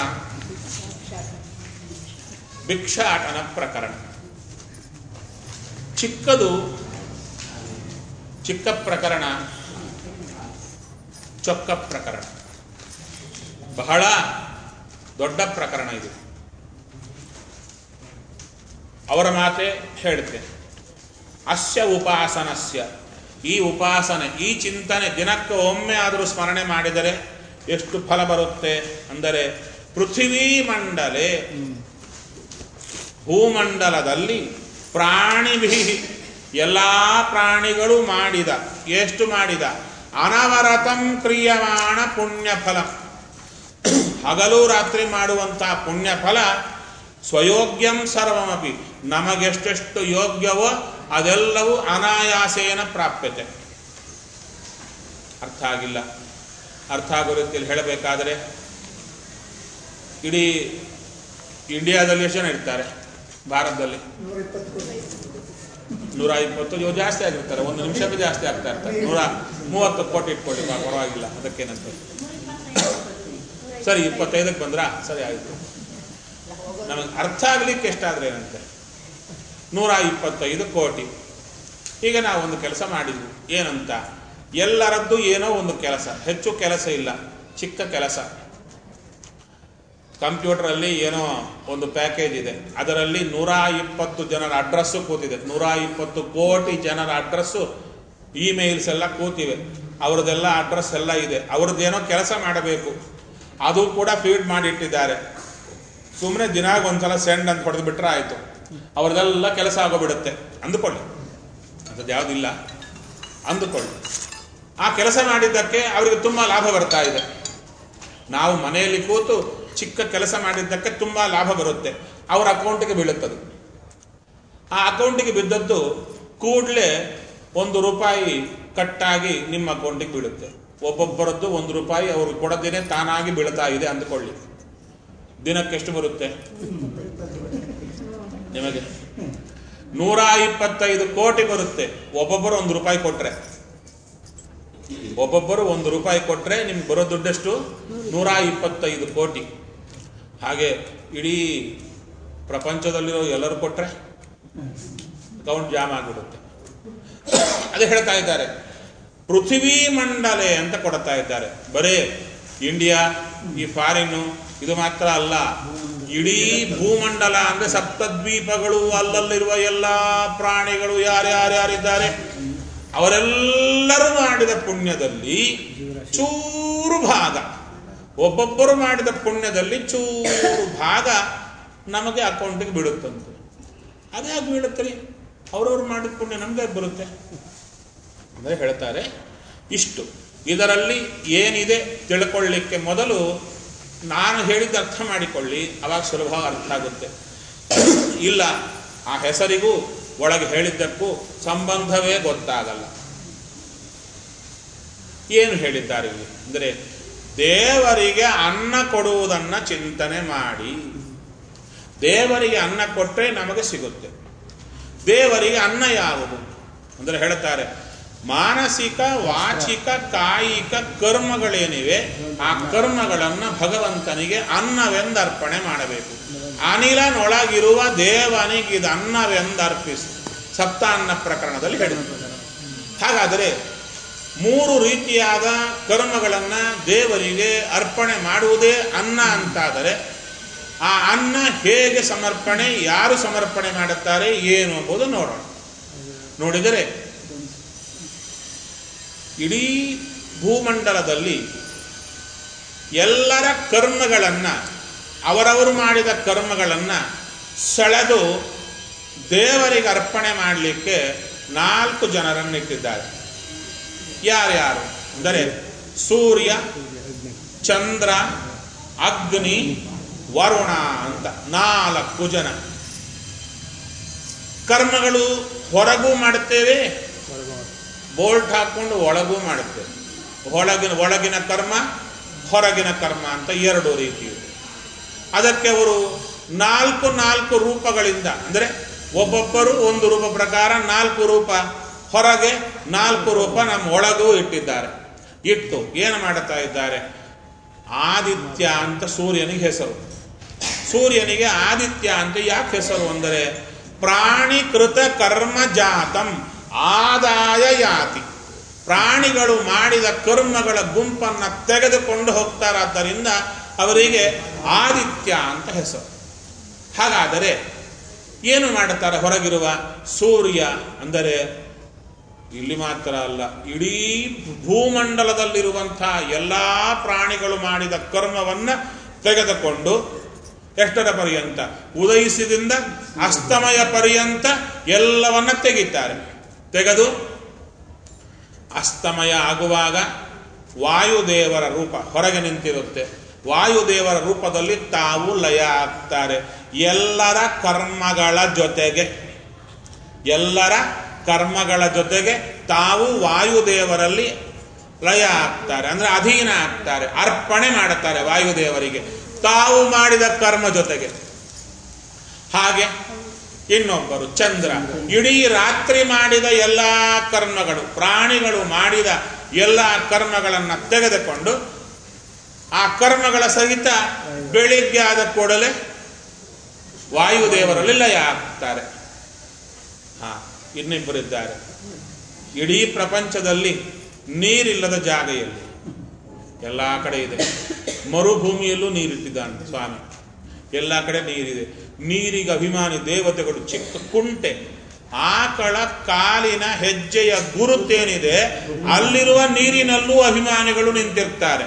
ಭಿಕ್ಷಾಟನ ಪ್ರಕರಣ ಚಿಕ್ಕದು ಚಿಕ್ಕ ಪ್ರಕರಣ ಚೊಕ್ಕ ಪ್ರಕರಣ ಬಹಳ ದೊಡ್ಡ ಪ್ರಕರಣ ಇದು ಅವರ ಮಾತೆ ಹೇಳುತ್ತೆ ಅಸ್ಯ ಉಪಾಸನಸ್ಯ ಈ ಉಪಾಸನೆ ಈ ಚಿಂತನೆ ದಿನಕ್ಕೆ ಒಮ್ಮೆ ಆದರೂ ಸ್ಮರಣೆ ಮಾಡಿದರೆ ಎಷ್ಟು ಫಲ ಬರುತ್ತೆ ಅಂದರೆ ಪೃಥ್ವೀ ಮಂಡಲೆ ಭೂಮಂಡಲದಲ್ಲಿ ಪ್ರಾಣಿಭಿ ಎಲ್ಲ ಪ್ರಾಣಿಗಳು ಮಾಡಿದ ಎಷ್ಟು ಮಾಡಿದ ಅನವರತಂ ಕ್ರಿಯಮಾಣ ಪುಣ್ಯ ಫಲ ಹಗಲು ರಾತ್ರಿ ಮಾಡುವಂತಹ ಪುಣ್ಯ ಫಲ ಸ್ವಯೋಗ್ಯಂ ಸರ್ವಮಪಿ ನಮಗೆಷ್ಟೆಷ್ಟು ಯೋಗ್ಯವೋ ಅದೆಲ್ಲವೂ ಅನಾಯಾಸೇನ ಪ್ರಾಪ್ಯತೆ ಅರ್ಥ ಆಗಿಲ್ಲ ಅರ್ಥ ಆಗೋ ರೀತಿಯಲ್ಲಿ ಹೇಳಬೇಕಾದರೆ ಇಡೀ ಇಂಡಿಯಾದಲ್ಲಿ ಎಷ್ಟು ಜನ ಇರ್ತಾರೆ ಭಾರತದಲ್ಲಿ ನೂರ ಇಪ್ಪತ್ತು ಕೋಟಿ ನೂರ ಇಪ್ಪತ್ತು ಇವು ಜಾಸ್ತಿ ಆಗಿರ್ತಾರೆ ಒಂದು ನಿಮಿಷಕ್ಕೆ ಜಾಸ್ತಿ ಆಗ್ತಾ ಇರ್ತಾರೆ ನೂರ ಮೂವತ್ತು ಕೋಟಿ ಇಟ್ಕೊಳ್ಳಿ ಪಾ- ಪರವಾಗಿಲ್ಲ ಅದಕ್ಕೇನಂತ ಸರಿ ಇಪ್ಪತ್ತೈದಕ್ಕೆ ಬಂದ್ರಾ ಸರಿ ಆಯಿತು ನಮಗೆ ಅರ್ಥ ಆಗ್ಲಿಕ್ಕೆ ಎಷ್ಟಾದ್ರೆ ಏನಂತೆ ನೂರ ಇಪ್ಪತ್ತೈದು ಕೋಟಿ ಈಗ ನಾವು ಒಂದು ಕೆಲಸ ಮಾಡಿದ್ವಿ ಏನಂತ ಎಲ್ಲರದ್ದು ಏನೋ ಒಂದು ಕೆಲಸ ಹೆಚ್ಚು ಕೆಲಸ ಇಲ್ಲ ಚಿಕ್ಕ ಕೆಲಸ ಕಂಪ್ಯೂಟರಲ್ಲಿ ಏನೋ ಒಂದು ಪ್ಯಾಕೇಜ್ ಇದೆ ಅದರಲ್ಲಿ ನೂರ ಇಪ್ಪತ್ತು ಜನರ ಅಡ್ರೆಸ್ಸು ಕೂತಿದೆ ನೂರ ಇಪ್ಪತ್ತು ಕೋಟಿ ಜನರ ಅಡ್ರೆಸ್ಸು ಇಮೇಲ್ಸ್ ಎಲ್ಲ ಕೂತಿವೆ ಅವ್ರದ್ದೆಲ್ಲ ಅಡ್ರೆಸ್ ಎಲ್ಲ ಇದೆ ಅವ್ರದ್ದೇನೋ ಕೆಲಸ ಮಾಡಬೇಕು ಅದು ಕೂಡ ಫೀಡ್ ಮಾಡಿಟ್ಟಿದ್ದಾರೆ ಸುಮ್ಮನೆ ದಿನಾಗ ಒಂದ್ಸಲ ಸೆಂಡ್ ಅಂತ ಹೊಡೆದು ಬಿಟ್ರೆ ಆಯಿತು ಅವ್ರದ್ದೆಲ್ಲ ಕೆಲಸ ಆಗೋಗ್ಬಿಡುತ್ತೆ ಅಂದುಕೊಳ್ಳಿ ಅಂಥದ್ದು ಯಾವುದಿಲ್ಲ ಅಂದುಕೊಳ್ಳಿ ಆ ಕೆಲಸ ಮಾಡಿದ್ದಕ್ಕೆ ಅವರಿಗೆ ತುಂಬ ಲಾಭ ಬರ್ತಾ ಇದೆ ನಾವು ಮನೆಯಲ್ಲಿ ಕೂತು ಚಿಕ್ಕ ಕೆಲಸ ಮಾಡಿದ್ದಕ್ಕೆ ತುಂಬ ಲಾಭ ಬರುತ್ತೆ ಅವರ ಅಕೌಂಟಿಗೆ ಬೀಳುತ್ತದೆ ಆ ಅಕೌಂಟಿಗೆ ಬಿದ್ದದ್ದು ಕೂಡಲೇ ಒಂದು ರೂಪಾಯಿ ಕಟ್ಟಾಗಿ ನಿಮ್ಮ ಅಕೌಂಟಿಗೆ ಬೀಳುತ್ತೆ ಒಬ್ಬೊಬ್ಬರದ್ದು ಒಂದು ರೂಪಾಯಿ ಅವರು ಕೊಡದೇನೆ ತಾನಾಗಿ ಬೀಳ್ತಾ ಇದೆ ಅಂದ್ಕೊಳ್ಳಿ ದಿನಕ್ಕೆ ಎಷ್ಟು ಬರುತ್ತೆ ನಿಮಗೆ ನೂರ ಇಪ್ಪತ್ತೈದು ಕೋಟಿ ಬರುತ್ತೆ ಒಬ್ಬೊಬ್ಬರು ಒಂದು ರೂಪಾಯಿ ಕೊಟ್ರೆ ಒಬ್ಬೊಬ್ಬರು ಒಂದು ರೂಪಾಯಿ ಕೊಟ್ರೆ ನಿಮ್ಗೆ ಬರೋ ದುಡ್ಡೆಷ್ಟು ನೂರ ಇಪ್ಪತ್ತೈದು ಕೋಟಿ ಹಾಗೆ ಇಡೀ ಪ್ರಪಂಚದಲ್ಲಿರೋ ಎಲ್ಲರೂ ಕೊಟ್ರೆ ಅಕೌಂಟ್ ಜಾಮ್ ಆಗಿಬಿಡುತ್ತೆ ಅದೇ ಹೇಳ್ತಾ ಇದ್ದಾರೆ ಪೃಥ್ವಿ ಮಂಡಲೆ ಅಂತ ಕೊಡ್ತಾ ಇದ್ದಾರೆ ಬರೇ ಇಂಡಿಯಾ ಈ ಫಾರಿನ್ನು ಇದು ಮಾತ್ರ ಅಲ್ಲ ಇಡೀ ಭೂಮಂಡಲ ಅಂದ್ರೆ ಸಪ್ತದ್ವೀಪಗಳು ಅಲ್ಲಲ್ಲಿರುವ ಎಲ್ಲ ಪ್ರಾಣಿಗಳು ಯಾರ್ಯಾರ್ಯಾರಿದ್ದಾರೆ ಅವರೆಲ್ಲರೂ ಮಾಡಿದ ಪುಣ್ಯದಲ್ಲಿ ಚೂರು ಭಾಗ ಒಬ್ಬೊಬ್ಬರು ಮಾಡಿದ ಪುಣ್ಯದಲ್ಲಿ ಚೂರು ಭಾಗ ನಮಗೆ ಅಕೌಂಟಿಗೆ ಬೀಳುತ್ತಂತೆ ಅದೇ ಆಗಿ ಬೀಳುತ್ತೆ ಅವ್ರವ್ರು ಮಾಡಿದ ಪುಣ್ಯ ನಮ್ಗೆ ಯಾಕ್ ಬರುತ್ತೆ ಅಂದರೆ ಹೇಳ್ತಾರೆ ಇಷ್ಟು ಇದರಲ್ಲಿ ಏನಿದೆ ತಿಳ್ಕೊಳ್ಳಿಕ್ಕೆ ಮೊದಲು ನಾನು ಹೇಳಿದ್ದು ಅರ್ಥ ಮಾಡಿಕೊಳ್ಳಿ ಅವಾಗ ಸುಲಭವಾಗಿ ಅರ್ಥ ಆಗುತ್ತೆ ಇಲ್ಲ ಆ ಹೆಸರಿಗೂ ಒಳಗೆ ಹೇಳಿದ್ದಕ್ಕೂ ಸಂಬಂಧವೇ ಗೊತ್ತಾಗಲ್ಲ ಏನು ಹೇಳಿದ್ದಾರೆ ಇಲ್ಲಿ ಅಂದರೆ ದೇವರಿಗೆ ಅನ್ನ ಕೊಡುವುದನ್ನ ಚಿಂತನೆ ಮಾಡಿ ದೇವರಿಗೆ ಅನ್ನ ಕೊಟ್ಟರೆ ನಮಗೆ ಸಿಗುತ್ತೆ ದೇವರಿಗೆ ಅನ್ನ ಯಾವುದು ಅಂದರೆ ಹೇಳ್ತಾರೆ ಮಾನಸಿಕ ವಾಚಿಕ ಕಾಯಿಕ ಕರ್ಮಗಳೇನಿವೆ ಆ ಕರ್ಮಗಳನ್ನು ಭಗವಂತನಿಗೆ ಅನ್ನವೆಂದರ್ಪಣೆ ಮಾಡಬೇಕು ಅನಿಲನೊಳಗಿರುವ ದೇವನಿಗೆ ಇದು ಅನ್ನವೆಂದರ್ಪಿಸು ಸಪ್ತಾನ್ನ ಪ್ರಕರಣದಲ್ಲಿ ಹೇಳಿದ್ದಾರೆ ಹಾಗಾದರೆ ಮೂರು ರೀತಿಯಾದ ಕರ್ಮಗಳನ್ನು ದೇವರಿಗೆ ಅರ್ಪಣೆ ಮಾಡುವುದೇ ಅನ್ನ ಅಂತಾದರೆ ಆ ಅನ್ನ ಹೇಗೆ ಸಮರ್ಪಣೆ ಯಾರು ಸಮರ್ಪಣೆ ಮಾಡುತ್ತಾರೆ ಏನು ಎಂಬುದು ನೋಡೋಣ ನೋಡಿದರೆ ಇಡೀ ಭೂಮಂಡಲದಲ್ಲಿ ಎಲ್ಲರ ಕರ್ಮಗಳನ್ನು ಅವರವರು ಮಾಡಿದ ಕರ್ಮಗಳನ್ನು ಸೆಳೆದು ದೇವರಿಗೆ ಅರ್ಪಣೆ ಮಾಡಲಿಕ್ಕೆ ನಾಲ್ಕು ಜನರನ್ನು ಇಟ್ಟಿದ್ದಾರೆ ಯಾರ್ಯಾರು ಅಂದರೆ ಸೂರ್ಯ ಚಂದ್ರ ಅಗ್ನಿ ವರುಣ ಅಂತ ನಾಲ್ಕು ಜನ ಕರ್ಮಗಳು ಹೊರಗೂ ಮಾಡುತ್ತೇವೆ ಬೋಲ್ಟ್ ಹಾಕೊಂಡು ಒಳಗೂ ಮಾಡುತ್ತೇವೆ ಒಳಗಿನ ಒಳಗಿನ ಕರ್ಮ ಹೊರಗಿನ ಕರ್ಮ ಅಂತ ಎರಡು ರೀತಿ ಇದೆ ಅದಕ್ಕೆ ಅವರು ನಾಲ್ಕು ನಾಲ್ಕು ರೂಪಗಳಿಂದ ಅಂದರೆ ಒಬ್ಬೊಬ್ಬರು ಒಂದು ರೂಪ ಪ್ರಕಾರ ನಾಲ್ಕು ರೂಪ ಹೊರಗೆ ನಾಲ್ಕು ರೂಪ ನಮ್ಮ ಒಳಗೂ ಇಟ್ಟಿದ್ದಾರೆ ಇಟ್ಟು ಏನು ಮಾಡುತ್ತಾ ಇದ್ದಾರೆ ಆದಿತ್ಯ ಅಂತ ಸೂರ್ಯನಿಗೆ ಹೆಸರು ಸೂರ್ಯನಿಗೆ ಆದಿತ್ಯ ಅಂತ ಯಾಕೆ ಹೆಸರು ಅಂದರೆ ಪ್ರಾಣಿಕೃತ ಕರ್ಮ ಜಾತಂ ಆದಾಯ ಯಾತಿ ಪ್ರಾಣಿಗಳು ಮಾಡಿದ ಕರ್ಮಗಳ ಗುಂಪನ್ನು ತೆಗೆದುಕೊಂಡು ಹೋಗ್ತಾರಾದ್ದರಿಂದ ಅವರಿಗೆ ಆದಿತ್ಯ ಅಂತ ಹೆಸರು ಹಾಗಾದರೆ ಏನು ಮಾಡುತ್ತಾರೆ ಹೊರಗಿರುವ ಸೂರ್ಯ ಅಂದರೆ ಇಲ್ಲಿ ಮಾತ್ರ ಅಲ್ಲ ಇಡೀ ಭೂಮಂಡಲದಲ್ಲಿರುವಂತಹ ಎಲ್ಲ ಪ್ರಾಣಿಗಳು ಮಾಡಿದ ಕರ್ಮವನ್ನ ತೆಗೆದುಕೊಂಡು ಎಷ್ಟರ ಪರ್ಯಂತ ಉದಯಿಸಿದಿಂದ ಅಸ್ತಮಯ ಪರ್ಯಂತ ಎಲ್ಲವನ್ನ ತೆಗಿತಾರೆ ತೆಗೆದು ಅಸ್ತಮಯ ಆಗುವಾಗ ವಾಯುದೇವರ ರೂಪ ಹೊರಗೆ ನಿಂತಿರುತ್ತೆ ವಾಯುದೇವರ ರೂಪದಲ್ಲಿ ತಾವು ಲಯ ಆಗ್ತಾರೆ ಎಲ್ಲರ ಕರ್ಮಗಳ ಜೊತೆಗೆ ಎಲ್ಲರ ಕರ್ಮಗಳ ಜೊತೆಗೆ ತಾವು ವಾಯುದೇವರಲ್ಲಿ ಲಯ ಆಗ್ತಾರೆ ಅಂದ್ರೆ ಅಧೀನ ಆಗ್ತಾರೆ ಅರ್ಪಣೆ ಮಾಡುತ್ತಾರೆ ವಾಯುದೇವರಿಗೆ ತಾವು ಮಾಡಿದ ಕರ್ಮ ಜೊತೆಗೆ ಹಾಗೆ ಇನ್ನೊಬ್ಬರು ಚಂದ್ರ ಇಡೀ ರಾತ್ರಿ ಮಾಡಿದ ಎಲ್ಲ ಕರ್ಮಗಳು ಪ್ರಾಣಿಗಳು ಮಾಡಿದ ಎಲ್ಲ ಕರ್ಮಗಳನ್ನು ತೆಗೆದುಕೊಂಡು ಆ ಕರ್ಮಗಳ ಸಹಿತ ಬೆಳಿಗ್ಗೆ ಆದ ಕೂಡಲೇ ವಾಯುದೇವರಲ್ಲಿ ಲಯ ಆಗ್ತಾರೆ ಹಾ ಇನ್ನಿಬ್ಬರಿದ್ದಾರೆ ಇಡೀ ಪ್ರಪಂಚದಲ್ಲಿ ನೀರಿಲ್ಲದ ಜಾಗ ಎಲ್ಲಿ ಎಲ್ಲ ಕಡೆ ಇದೆ ಮರುಭೂಮಿಯಲ್ಲೂ ನೀರಿಟ್ಟಿದ್ದಾನೆ ಸ್ವಾಮಿ ಎಲ್ಲ ಕಡೆ ನೀರಿದೆ ನೀರಿಗೆ ಅಭಿಮಾನಿ ದೇವತೆಗಳು ಚಿಕ್ಕ ಕುಂಟೆ ಆಕಳ ಕಾಲಿನ ಹೆಜ್ಜೆಯ ಗುರುತೇನಿದೆ ಅಲ್ಲಿರುವ ನೀರಿನಲ್ಲೂ ಅಭಿಮಾನಿಗಳು ನಿಂತಿರ್ತಾರೆ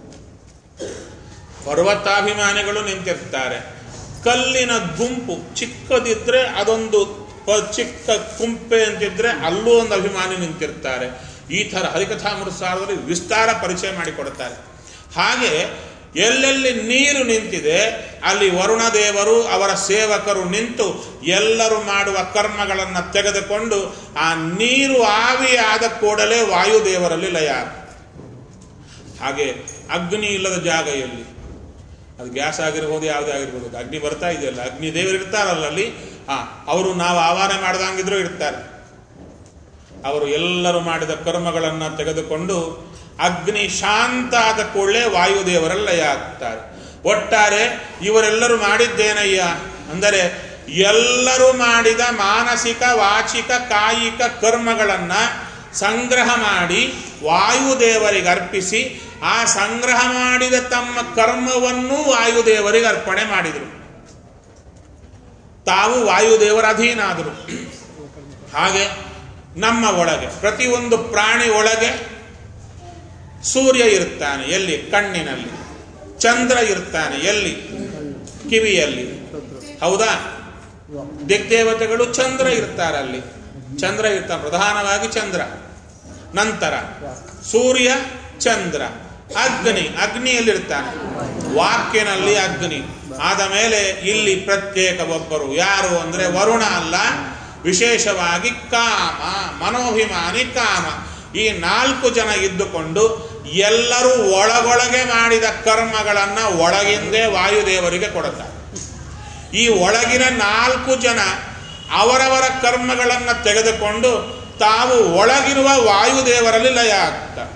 ಪರ್ವತಾಭಿಮಾನಿಗಳು ನಿಂತಿರ್ತಾರೆ ಕಲ್ಲಿನ ಗುಂಪು ಚಿಕ್ಕದಿದ್ರೆ ಅದೊಂದು ಪ- ಚಿಕ್ಕ ಕುಂಪೆ ಅಂತಿದ್ರೆ ಅಲ್ಲೂ ಒಂದು ಅಭಿಮಾನಿ ನಿಂತಿರ್ತಾರೆ ಈ ಥರ ಹರಿಕಥಾಮೃತಸಾರದಲ್ಲಿ ವಿಸ್ತಾರ ಪರಿಚಯ ಮಾಡಿಕೊಡುತ್ತಾರೆ ಹಾಗೆ ಎಲ್ಲೆಲ್ಲಿ ನೀರು ನಿಂತಿದೆ ಅಲ್ಲಿ ವರುಣ ದೇವರು ಅವರ ಸೇವಕರು ನಿಂತು ಎಲ್ಲರೂ ಮಾಡುವ ಕರ್ಮಗಳನ್ನು ತೆಗೆದುಕೊಂಡು ಆ ನೀರು ಆವಿಯಾದ ಕೂಡಲೇ ವಾಯುದೇವರಲ್ಲಿ ಲಯ ಹಾಗೆ ಅಗ್ನಿ ಇಲ್ಲದ ಜಾಗ ಎಲ್ಲಿ ಅದು ಗ್ಯಾಸ್ ಆಗಿರ್ಬೋದು ಯಾವುದೇ ಆಗಿರ್ಬೋದು ಅಗ್ನಿ ಬರ್ತಾ ಇದೆಯಲ್ಲ ಅಗ್ನಿ ದೇವರು ಇರ್ತಾರಲ್ಲ ಅಲ್ಲಿ ಆ ಅವರು ನಾವು ಆಹ್ವಾನ ಮಾಡ್ದಂಗಿದ್ರು ಇರ್ತಾರೆ ಅವರು ಎಲ್ಲರೂ ಮಾಡಿದ ಕರ್ಮಗಳನ್ನು ತೆಗೆದುಕೊಂಡು ಅಗ್ನಿ ಶಾಂತ ಆದ ಕೂಡಲೇ ವಾಯುದೇವರಲ್ಲಯ ಆಗ್ತಾರೆ ಒಟ್ಟಾರೆ ಇವರೆಲ್ಲರೂ ಮಾಡಿದ್ದೇನಯ್ಯ ಅಂದರೆ ಎಲ್ಲರೂ ಮಾಡಿದ ಮಾನಸಿಕ ವಾಚಿಕ ಕಾಯಿಕ ಕರ್ಮಗಳನ್ನ ಸಂಗ್ರಹ ಮಾಡಿ ವಾಯುದೇವರಿಗೆ ಅರ್ಪಿಸಿ ಆ ಸಂಗ್ರಹ ಮಾಡಿದ ತಮ್ಮ ಕರ್ಮವನ್ನು ವಾಯುದೇವರಿಗೆ ಅರ್ಪಣೆ ಮಾಡಿದರು ತಾವು ವಾಯುದೇವರ ಅಧೀನ ಆದರು ಹಾಗೆ ನಮ್ಮ ಒಳಗೆ ಪ್ರತಿಯೊಂದು ಪ್ರಾಣಿ ಒಳಗೆ ಸೂರ್ಯ ಇರ್ತಾನೆ ಎಲ್ಲಿ ಕಣ್ಣಿನಲ್ಲಿ ಚಂದ್ರ ಇರ್ತಾನೆ ಎಲ್ಲಿ ಕಿವಿಯಲ್ಲಿ ಹೌದಾ ದಿಗ್ದೇವತೆಗಳು ಚಂದ್ರ ಇರ್ತಾರೆ ಅಲ್ಲಿ ಚಂದ್ರ ಇರ್ತಾನೆ ಪ್ರಧಾನವಾಗಿ ಚಂದ್ರ ನಂತರ ಸೂರ್ಯ ಚಂದ್ರ ಅಗ್ನಿ ಅಗ್ನಿಯಲ್ಲಿರ್ತಾನೆ ವಾಕ್ಯನಲ್ಲಿ ಅಗ್ನಿ ಆದ ಮೇಲೆ ಇಲ್ಲಿ ಪ್ರತ್ಯೇಕ ಒಬ್ಬರು ಯಾರು ಅಂದ್ರೆ ವರುಣ ಅಲ್ಲ ವಿಶೇಷವಾಗಿ ಕಾಮ ಮನೋಭಿಮಾನಿ ಕಾಮ ಈ ನಾಲ್ಕು ಜನ ಇದ್ದುಕೊಂಡು ಎಲ್ಲರೂ ಒಳಗೊಳಗೆ ಮಾಡಿದ ಕರ್ಮಗಳನ್ನ ಒಳಗಿಂದೇ ವಾಯುದೇವರಿಗೆ ಕೊಡುತ್ತಾರೆ ಈ ಒಳಗಿನ ನಾಲ್ಕು ಜನ ಅವರವರ ಕರ್ಮಗಳನ್ನು ತೆಗೆದುಕೊಂಡು ತಾವು ಒಳಗಿರುವ ವಾಯುದೇವರಲ್ಲಿ ಲಯ ಆಗ್ತಾರೆ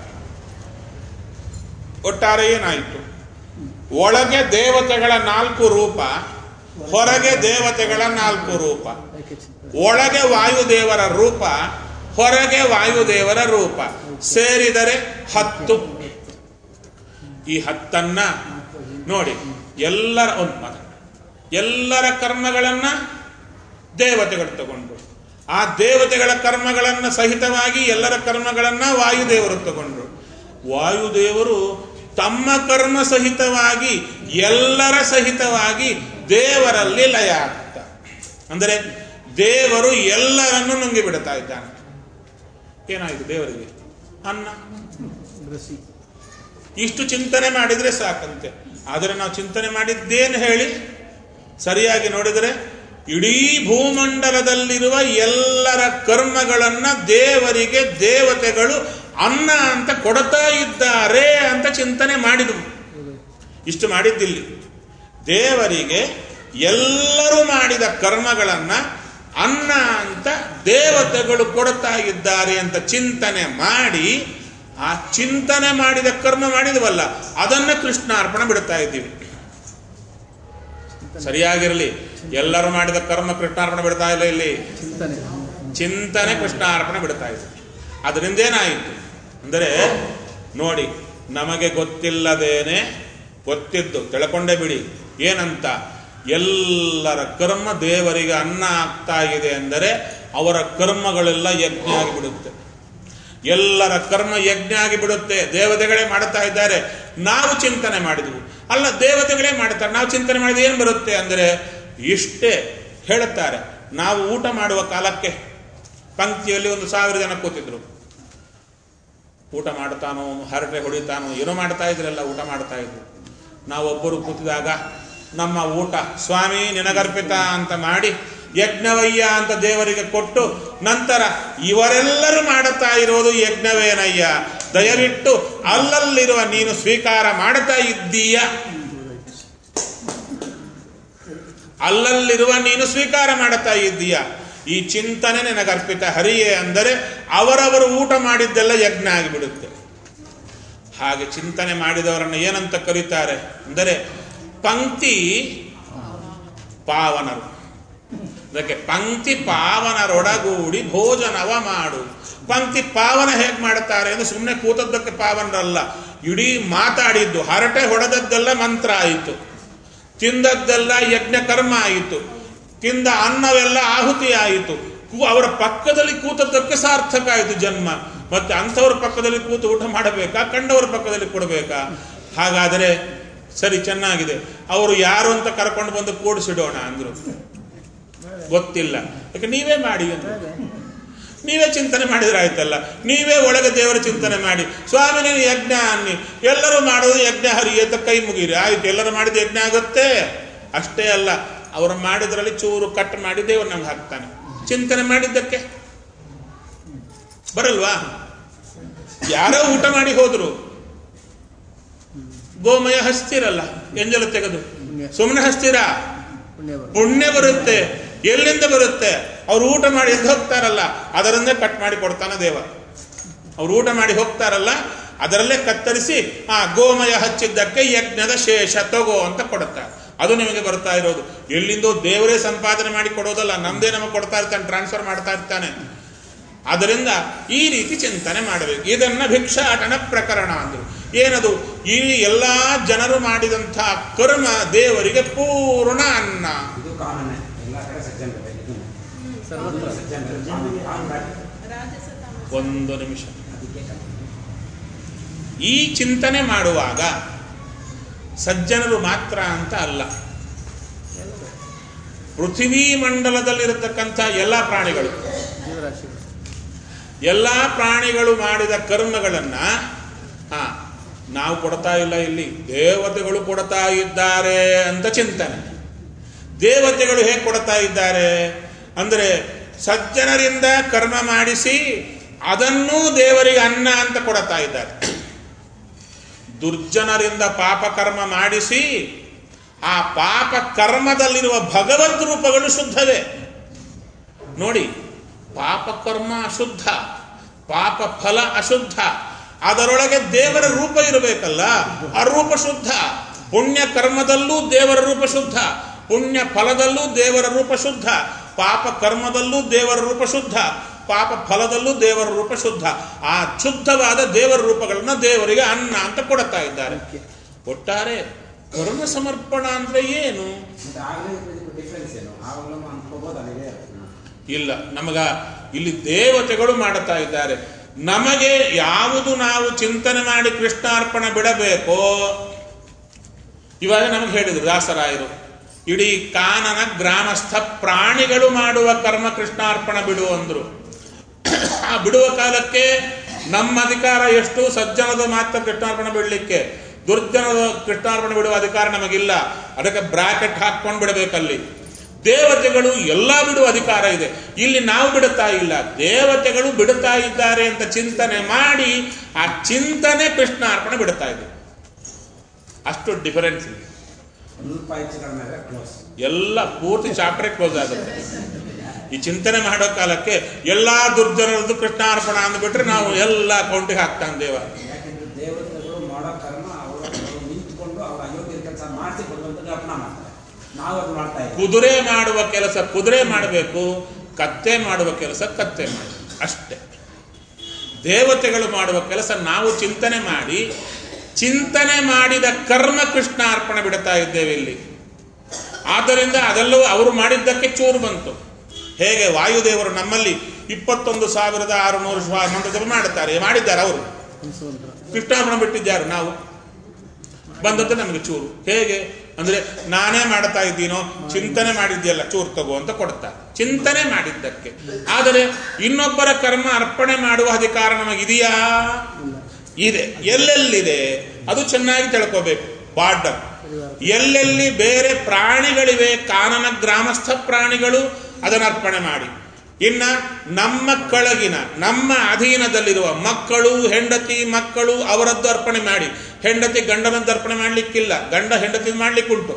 ಒಟ್ಟಾರೆ ಏನಾಯಿತು ಒಳಗೆ ದೇವತೆಗಳ ನಾಲ್ಕು ರೂಪ ಹೊರಗೆ ದೇವತೆಗಳ ನಾಲ್ಕು ರೂಪ ಒಳಗೆ ವಾಯುದೇವರ ರೂಪ ಹೊರಗೆ ವಾಯುದೇವರ ರೂಪ ಸೇರಿದರೆ ಹತ್ತು ಈ ಹತ್ತನ್ನ ನೋಡಿ ಎಲ್ಲರ ಒಂದು ಮಾತು ಎಲ್ಲರ ಕರ್ಮಗಳನ್ನ ದೇವತೆಗಳು ತಗೊಂಡ್ರು ಆ ದೇವತೆಗಳ ಕರ್ಮಗಳನ್ನ ಸಹಿತವಾಗಿ ಎಲ್ಲರ ಕರ್ಮಗಳನ್ನ ವಾಯುದೇವರು ತಗೊಂಡ್ರು ವಾಯುದೇವರು ತಮ್ಮ ಕರ್ಮ ಸಹಿತವಾಗಿ ಎಲ್ಲರ ಸಹಿತವಾಗಿ ದೇವರಲ್ಲಿ ಲಯ ಆಗ್ತ ಅಂದರೆ ದೇವರು ಎಲ್ಲರನ್ನು ನುಂಗಿ ಬಿಡ್ತಾ ಇದ್ದಾನೆ ಏನಾಯಿತು ದೇವರಿಗೆ ಅನ್ನ ರಸಿ ಇಷ್ಟು ಚಿಂತನೆ ಮಾಡಿದ್ರೆ ಸಾಕಂತೆ ಆದರೆ ನಾವು ಚಿಂತನೆ ಮಾಡಿದ್ದೇನು ಹೇಳಿ ಸರಿಯಾಗಿ ನೋಡಿದರೆ ಇಡೀ ಭೂಮಂಡಲದಲ್ಲಿರುವ ಎಲ್ಲರ ಕರ್ಮಗಳನ್ನ ದೇವರಿಗೆ ದೇವತೆಗಳು ಅನ್ನ ಅಂತ ಕೊಡ್ತಾ ಇದ್ದಾರೆ ಅಂತ ಚಿಂತನೆ ಮಾಡಿದವು ಇಷ್ಟು ಮಾಡಿದ್ದಿಲ್ಲಿ ದೇವರಿಗೆ ಎಲ್ಲರೂ ಮಾಡಿದ ಕರ್ಮಗಳನ್ನ ಅನ್ನ ಅಂತ ದೇವತೆಗಳು ಕೊಡ್ತಾ ಇದ್ದಾರೆ ಅಂತ ಚಿಂತನೆ ಮಾಡಿ ಆ ಚಿಂತನೆ ಮಾಡಿದ ಕರ್ಮ ಮಾಡಿದವಲ್ಲ ಅದನ್ನ ಕೃಷ್ಣಾರ್ಪಣ ಬಿಡ್ತಾ ಇದ್ದೀವಿ ಸರಿಯಾಗಿರಲಿ ಎಲ್ಲರೂ ಮಾಡಿದ ಕರ್ಮ ಕೃಷ್ಣಾರ್ಪಣ ಬಿಡ್ತಾ ಇಲ್ಲ ಇಲ್ಲಿ ಚಿಂತನೆ ಚಿಂತನೆ ಕೃಷ್ಣಾರ್ಪಣೆ ಬಿಡ್ತಾ ಇದ್ದೀವಿ ಅದರಿಂದ ಏನಾಯಿತು ಅಂದರೆ ನೋಡಿ ನಮಗೆ ಗೊತ್ತಿಲ್ಲದೇನೆ ಗೊತ್ತಿದ್ದು ತಿಳ್ಕೊಂಡೇ ಬಿಡಿ ಏನಂತ ಎಲ್ಲರ ಕರ್ಮ ದೇವರಿಗೆ ಅನ್ನ ಆಗ್ತಾ ಇದೆ ಅಂದರೆ ಅವರ ಕರ್ಮಗಳೆಲ್ಲ ಯಜ್ಞ ಆಗಿಬಿಡುತ್ತೆ ಎಲ್ಲರ ಕರ್ಮ ಯಜ್ಞ ಆಗಿಬಿಡುತ್ತೆ ದೇವತೆಗಳೇ ಮಾಡ್ತಾ ಇದ್ದಾರೆ ನಾವು ಚಿಂತನೆ ಮಾಡಿದ್ವು ಅಲ್ಲ ದೇವತೆಗಳೇ ಮಾಡ್ತಾರೆ ನಾವು ಚಿಂತನೆ ಮಾಡಿದ ಏನು ಬರುತ್ತೆ ಅಂದರೆ ಇಷ್ಟೇ ಹೇಳುತ್ತಾರೆ ನಾವು ಊಟ ಮಾಡುವ ಕಾಲಕ್ಕೆ ಪಂಕ್ತಿಯಲ್ಲಿ ಒಂದು ಸಾವಿರ ಜನ ಕೂತಿದ್ರು ಊಟ ಮಾಡ್ತಾನೋ ಹರಟೆ ಹೊಡಿತಾನೋ ಏನೋ ಮಾಡ್ತಾ ಇದ್ರಲ್ಲ ಊಟ ಮಾಡ್ತಾ ಇದ್ರು ನಾವೊಬ್ಬರು ಕೂತಿದಾಗ ನಮ್ಮ ಊಟ ಸ್ವಾಮಿ ನಿನಗರ್ಪಿತ ಅಂತ ಮಾಡಿ ಯಜ್ಞವಯ್ಯ ಅಂತ ದೇವರಿಗೆ ಕೊಟ್ಟು ನಂತರ ಇವರೆಲ್ಲರೂ ಮಾಡುತ್ತಾ ಇರೋದು ಯಜ್ಞವೇನಯ್ಯ ದಯವಿಟ್ಟು ಅಲ್ಲಲ್ಲಿರುವ ನೀನು ಸ್ವೀಕಾರ ಮಾಡುತ್ತಾ ಇದ್ದೀಯ ಅಲ್ಲಲ್ಲಿರುವ ನೀನು ಸ್ವೀಕಾರ ಮಾಡುತ್ತಾ ಇದ್ದೀಯ ಈ ಚಿಂತನೆ ನಿನಗರ್ಪಿತ ಹರಿಯೇ ಅಂದರೆ ಅವರವರು ಊಟ ಮಾಡಿದ್ದೆಲ್ಲ ಯಜ್ಞ ಆಗಿಬಿಡುತ್ತೆ ಹಾಗೆ ಚಿಂತನೆ ಮಾಡಿದವರನ್ನು ಏನಂತ ಕರೀತಾರೆ ಅಂದರೆ ಪಂಕ್ತಿ ಪಾವನರು ಅದಕ್ಕೆ ಪಂಕ್ತಿ ಪಾವನರೊಡಗೂಡಿ ಭೋಜನವ ಮಾಡು ಪಂಕ್ತಿ ಪಾವನ ಹೇಗೆ ಮಾಡುತ್ತಾರೆ ಅಂದ್ರೆ ಸುಮ್ಮನೆ ಕೂತದ್ದಕ್ಕೆ ಪಾವನರಲ್ಲ ಇಡೀ ಮಾತಾಡಿದ್ದು ಹರಟೆ ಹೊಡೆದದ್ದೆಲ್ಲ ಮಂತ್ರ ಆಯಿತು ತಿಂದದ್ದೆಲ್ಲ ಯಜ್ಞ ಕರ್ಮ ಆಯಿತು ತಿಂದ ಅನ್ನವೆಲ್ಲ ಆಹುತಿ ಆಯಿತು ಕೂ- ಅವರ ಪಕ್ಕದಲ್ಲಿ ಕೂತದ್ದಕ್ಕೆ ಸಾರ್ಥಕ ಆಯಿತು ಜನ್ಮ ಮತ್ತೆ ಅಂಥವ್ರ ಪಕ್ಕದಲ್ಲಿ ಕೂತು ಊಟ ಮಾಡಬೇಕಾ ಕಂಡವರ ಪಕ್ಕದಲ್ಲಿ ಕೊಡಬೇಕಾ ಹಾಗಾದರೆ ಸರಿ ಚೆನ್ನಾಗಿದೆ ಅವರು ಯಾರು ಅಂತ ಕರ್ಕೊಂಡು ಬಂದು ಕೂಡಿಸಿಡೋಣ ಅಂದ್ರು ಗೊತ್ತಿಲ್ಲ ಯಾಕೆ ನೀವೇ ಮಾಡಿ ಅಂದ್ರು ನೀವೇ ಚಿಂತನೆ ಮಾಡಿದ್ರೆ ಆಯ್ತಲ್ಲ ನೀವೇ ಒಳಗೆ ದೇವರ ಚಿಂತನೆ ಮಾಡಿ ಸ್ವಾಮಿ ನೀನು ಯಜ್ಞ ಅನ್ನಿ ಎಲ್ಲರೂ ಮಾಡೋದು ಯಜ್ಞ ಹರಿಯತ ಕೈ ಮುಗೀರಿ ಆಯ್ತು ಎಲ್ಲರೂ ಮಾಡಿದ ಯಜ್ಞ ಆಗುತ್ತೆ ಅಷ್ಟೇ ಅಲ್ಲ ಅವರು ಮಾಡಿದ್ರಲ್ಲಿ ಚೂರು ಕಟ್ ಮಾಡಿ ದೇವರು ನಮ್ಗೆ ಹಾಕ್ತಾನೆ ಚಿಂತನೆ ಮಾಡಿದ್ದಕ್ಕೆ ಬರಲ್ವಾ ಯಾರೋ ಊಟ ಮಾಡಿ ಹೋದ್ರು ಗೋಮಯ ಹಸ್ತಿರಲ್ಲ ಎಂಜಲು ತೆಗೆದು ಸುಮ್ಮನೆ ಹಸ್ತೀರಾ ಪುಣ್ಯ ಬರುತ್ತೆ. ಪುಣ್ಯ ಬರುತ್ತೆ ಎಲ್ಲಿಂದ ಬರುತ್ತೆ ಅವ್ರು ಊಟ ಮಾಡಿ ಎದ್ದು ಹೋಗ್ತಾರಲ್ಲ ಅದರನ್ನೇ ಕಟ್ ಮಾಡಿ ಕೊಡ್ತಾನೆ ದೇವ ಅವ್ರು ಊಟ ಮಾಡಿ ಹೋಗ್ತಾರಲ್ಲ ಅದರಲ್ಲೇ ಕತ್ತರಿಸಿ ಆ ಗೋಮಯ ಹಚ್ಚಿದ್ದಕ್ಕೆ ಯಜ್ಞದ ಶೇಷ ತಗೋ ಅಂತ ಕೊಡುತ್ತಾರೆ ಅದು ನಿಮಗೆ ಬರ್ತಾ ಇರೋದು ಎಲ್ಲಿಂದೋ ದೇವರೇ ಸಂಪಾದನೆ ಮಾಡಿ ಕೊಡೋದಲ್ಲ ನಮ್ದೇ ನಮಗೆ ಕೊಡ್ತಾ ಇರ್ತಾನೆ ಟ್ರಾನ್ಸ್ಫರ್ ಮಾಡ್ತಾ ಇರ್ತಾನೆ ಅದರಿಂದ ಈ ರೀತಿ ಚಿಂತನೆ ಮಾಡಬೇಕು ಇದನ್ನ ಭಿಕ್ಷಾಟನ ಪ್ರಕರಣ ಅಂದ್ರು ಏನದು ಈ ಎಲ್ಲಾ ಜನರು ಮಾಡಿದಂತಹ ಕರ್ಮ ದೇವರಿಗೆ ಪೂರ್ಣ ಅನ್ನ ಇದು ಕಾಮನ್ ಎಲ್ಲ ಕಡೆ ಸಜ್ಜನರು ಇದನ್ನು ಸರ್ವತ್ರ ಸಜ್ಜನರು ಕಾಮನ್ ಕಾಮನ್ ಒಂದು ನಿಮಿಷ ಅದಕ್ಕೆ ಕಮ್ಮಿ. ಈ ಚಿಂತನೆ ಮಾಡುವಾಗ ಸಜ್ಜನರು ಮಾತ್ರ ಅಂತ ಅಲ್ಲ ಪೃಥ್ವೀ ಮಂಡಲದಲ್ಲಿರತಕ್ಕಂಥ ಎಲ್ಲ ಪ್ರಾಣಿಗಳು ಜೀವರಾಶಿಗಳು ಎಲ್ಲ ಪ್ರಾಣಿಗಳು ಮಾಡಿದ ಕರ್ಮಗಳನ್ನ ಹಾ ನಾವು ಕೊಡ್ತಾ ಇಲ್ಲ ಇಲ್ಲಿ ದೇವತೆಗಳು ಕೊಡ್ತಾ ಇದ್ದಾರೆ ಅಂತ ಚಿಂತನೆ ದೇವತೆಗಳು ಹೇಗೆ ಕೊಡ್ತಾ ಇದ್ದಾರೆ ಅಂದರೆ ಸಜ್ಜನರಿಂದ ಕರ್ಮ ಮಾಡಿಸಿ ಅದನ್ನೂ ದೇವರಿಗೆ ಅನ್ನ ಅಂತ ಕೊಡ್ತಾ ಇದ್ದಾರೆ ದುರ್ಜನರಿಂದ ಪಾಪ ಕರ್ಮ ಮಾಡಿಸಿ ಆ ಪಾಪ ಕರ್ಮದಲ್ಲಿರುವ ಭಗವದ್ ರೂಪಗಳು ಶುದ್ಧವೇ ನೋಡಿ ಪಾಪ ಕರ್ಮ ಅಶುದ್ಧ ಪಾಪ ಫಲ ಅಶುದ್ಧ ಅದರೊಳಗೆ ದೇವರ ರೂಪ ಇರಬೇಕಲ್ಲ ಆ ರೂಪ ಶುದ್ಧ ಪುಣ್ಯ ಕರ್ಮದಲ್ಲೂ ದೇವರ ರೂಪ ಶುದ್ಧ ಪುಣ್ಯ ಫಲದಲ್ಲೂ ದೇವರ ರೂಪ ಶುದ್ಧ ಪಾಪ ಕರ್ಮದಲ್ಲೂ ದೇವರ ರೂಪ ಶುದ್ಧ ಪಾಪ ಫಲದಲ್ಲೂ ದೇವರ ರೂಪ ಶುದ್ಧ ಆ ಶುದ್ಧವಾದ ದೇವರ ರೂಪಗಳನ್ನ ದೇವರಿಗೆ ಅನ್ನ ಅಂತ ಕೊಡುತ್ತಾ ಇದ್ದಾರೆ ಒಟ್ಟಾರೆ ಕರ್ಮ ಸಮರ್ಪಣ ಅಂದ್ರೆ ಏನು ಮತ್ತೆ ಆಗಲೇ ಡಿಫ್ರೆನ್ಸ್ ಏನು ಆವಾಗಲೂ ಅನ್ಕೋಬೋದು ಅಲ್ಲಿಗೆ ಇಲ್ಲ ನಮಗ ಇಲ್ಲಿ ದೇವತೆಗಳು ಮಾಡುತ್ತಾ ಇದ್ದಾರೆ ನಮಗೆ ಯಾವುದು ನಾವು ಚಿಂತನೆ ಮಾಡಿ ಕೃಷ್ಣಾರ್ಪಣೆ ಬಿಡಬೇಕೋ ಇವಾಗ ನಮಗೆ ಹೇಳಿದ್ರು ದಾಸರಾಯರು ಇಡೀ ಕಾನನ ಗ್ರಾಮಸ್ಥ ಪ್ರಾಣಿಗಳು ಮಾಡುವ ಕರ್ಮ ಕೃಷ್ಣಾರ್ಪಣ ಬಿಡು ಅಂದ್ರು ಆ ಬಿಡುವ ಕಾಲಕ್ಕೆ ನಮ್ಮ ಅಧಿಕಾರ ಎಷ್ಟು ಸಜ್ಜನದ ಮಾತ್ರ ಕೃಷ್ಣಾರ್ಪಣೆ ಬಿಡಲಿಕ್ಕೆ ದುರ್ಜನದ ಕೃಷ್ಣಾರ್ಪಣೆ ಬಿಡುವ ಅಧಿಕಾರ ನಮಗಿಲ್ಲ ಅದಕ್ಕೆ ಬ್ರಾಕೆಟ್ ಹಾಕೊಂಡು ಬಿಡಬೇಕಲ್ಲಿ ದೇವತೆಗಳು ಎಲ್ಲ ಬಿಡುವ ಅಧಿಕಾರ ಇದೆ ಇಲ್ಲಿ ನಾವು ಬಿಡುತ್ತಾ ಇಲ್ಲ ದೇವತೆಗಳು ಬಿಡುತ್ತಾ ಇದ್ದಾರೆ ಅಂತ ಚಿಂತನೆ ಮಾಡಿ ಆ ಚಿಂತನೆ ಕೃಷ್ಣಾರ್ಪಣೆ ಬಿಡುತ್ತಾ ಇದೆ ಅಷ್ಟು ಡಿಫರೆನ್ಸ್ ಇದೆ ಸ್ವಲ್ಪ ಹೆಚ್ಚು ಕಡಿಮೆ ಆದರೆ ಕ್ಲೋಸ್ ಎಲ್ಲ ಪೂರ್ತಿ ಚಾಪ್ಟರ್ ಕ್ಲೋಸ್ ಆಗುತ್ತೆ ಈ ಚಿಂತನೆ ಮಾಡೋ ಕಾಲಕ್ಕೆ ಎಲ್ಲಾ ದುರ್ಜನರದ್ದು ಕೃಷ್ಣಾರ್ಪಣ ಅಂದ್ಬಿಟ್ರೆ ನಾವು ಎಲ್ಲ ಅಕೌಂಟಿಗೆ ಹಾಕ್ತಾನೆ ದೇವ ಯಾಕೆಂದ್ರೆ ದೇವತೆಗಳು ಮಾಡೋ ಕರ್ಮ ಅವರು ನಿಂತ್ಕೊಂಡು ಅವ್ರ ಅಯೋಗ್ಯ ಕೆಲಸ ಮಾಡಿಸಿ ಭಗವಂತನಿಗೆ ಅರ್ಪಣ ಮಾಡ್ತಾರೆ ನಾವು ಅದು ಮಾಡ್ತಾ ಇದ್ದೀವಿ ಕುದುರೆ ಮಾಡುವ ಕೆಲಸ ಕುದುರೆ ಮಾಡಬೇಕು ಕತ್ತೆ ಮಾಡುವ ಕೆಲಸ ಕತ್ತೆ ಮಾಡಬೇಕು ಅಷ್ಟೇ ದೇವತೆಗಳು ಮಾಡುವ ಕೆಲಸ ನಾವು ಚಿಂತನೆ ಮಾಡಿ ಚಿಂತನೆ ಮಾಡಿದ ಕರ್ಮ ಕೃಷ್ಣಾರ್ಪಣೆ ಬಿಡುತ್ತಾ ಇದ್ದೇವೆ ಇಲ್ಲಿ ಆದ್ದರಿಂದ ಅದೆಲ್ಲವೂ ಅವರು ಮಾಡಿದ್ದಕ್ಕೆ ಚೂರು ಬಂತು ಹೇಗೆ ವಾಯುದೇವರು ನಮ್ಮಲ್ಲಿ ಇಪ್ಪತ್ತೊಂದು ಸಾವಿರದ ಆರುನೂರು ಶ್ವಾ- ಮಂತ್ರಗಳು ಮಾಡುತ್ತಾರೆ ಮಾಡಿದ್ದಾರೆ ಅವರು ಹಂಸವಂತರ ಕೃಷ್ಣಾರ್ಪಣೆ ಬಿಟ್ಟಿದ್ದಾರೆ ನಾವು ಬಂದದ್ದು ನಮಗೆ ಚೂರು ಹೇಗೆ ಅಂದ್ರೆ ನಾನೇ ಮಾಡ್ತಾ ಇದ್ದೀನೋ ಚಿಂತನೆ ಮಾಡಿದ್ಯಲ್ಲ ಚೂರು ತಗೋ ಅಂತ ಕೊಡ್ತಾರೆ ಚಿಂತನೆ ಮಾಡಿದ್ದಕ್ಕೆ ಆದರೆ ಇನ್ನೊಬ್ಬರ ಕರ್ಮ ಅರ್ಪಣೆ ಮಾಡುವ ಅಧಿಕಾರ ನಮಗಿದೆಯಾ ಇದೆ ಎಲ್ಲೆಲ್ಲಿದೆ ಅದು ಚೆನ್ನಾಗಿ ತಿಳ್ಕೋಬೇಕು ಬಾರ್ಡರ್ ಎಲ್ಲೆಲ್ಲಿ ಬೇರೆ ಪ್ರಾಣಿಗಳಿವೆ ಕಾನನ ಗ್ರಾಮಸ್ಥ ಪ್ರಾಣಿಗಳು ಅದನ್ನು ಅರ್ಪಣೆ ಮಾಡಿ ಇನ್ನ ನಮ್ಮ ಕೆಳಗಿನ ನಮ್ಮ ಅಧೀನದಲ್ಲಿರುವ ಮಕ್ಕಳು ಹೆಂಡತಿ ಮಕ್ಕಳು ಅವರದ್ದು ಅರ್ಪಣೆ ಮಾಡಿ ಹೆಂಡತಿ ಗಂಡನದ್ದು ಅರ್ಪಣೆ ಮಾಡ್ಲಿಕ್ಕಿಲ್ಲ ಗಂಡ ಹೆಂಡತಿ ಮಾಡ್ಲಿಕ್ಕುಂಟು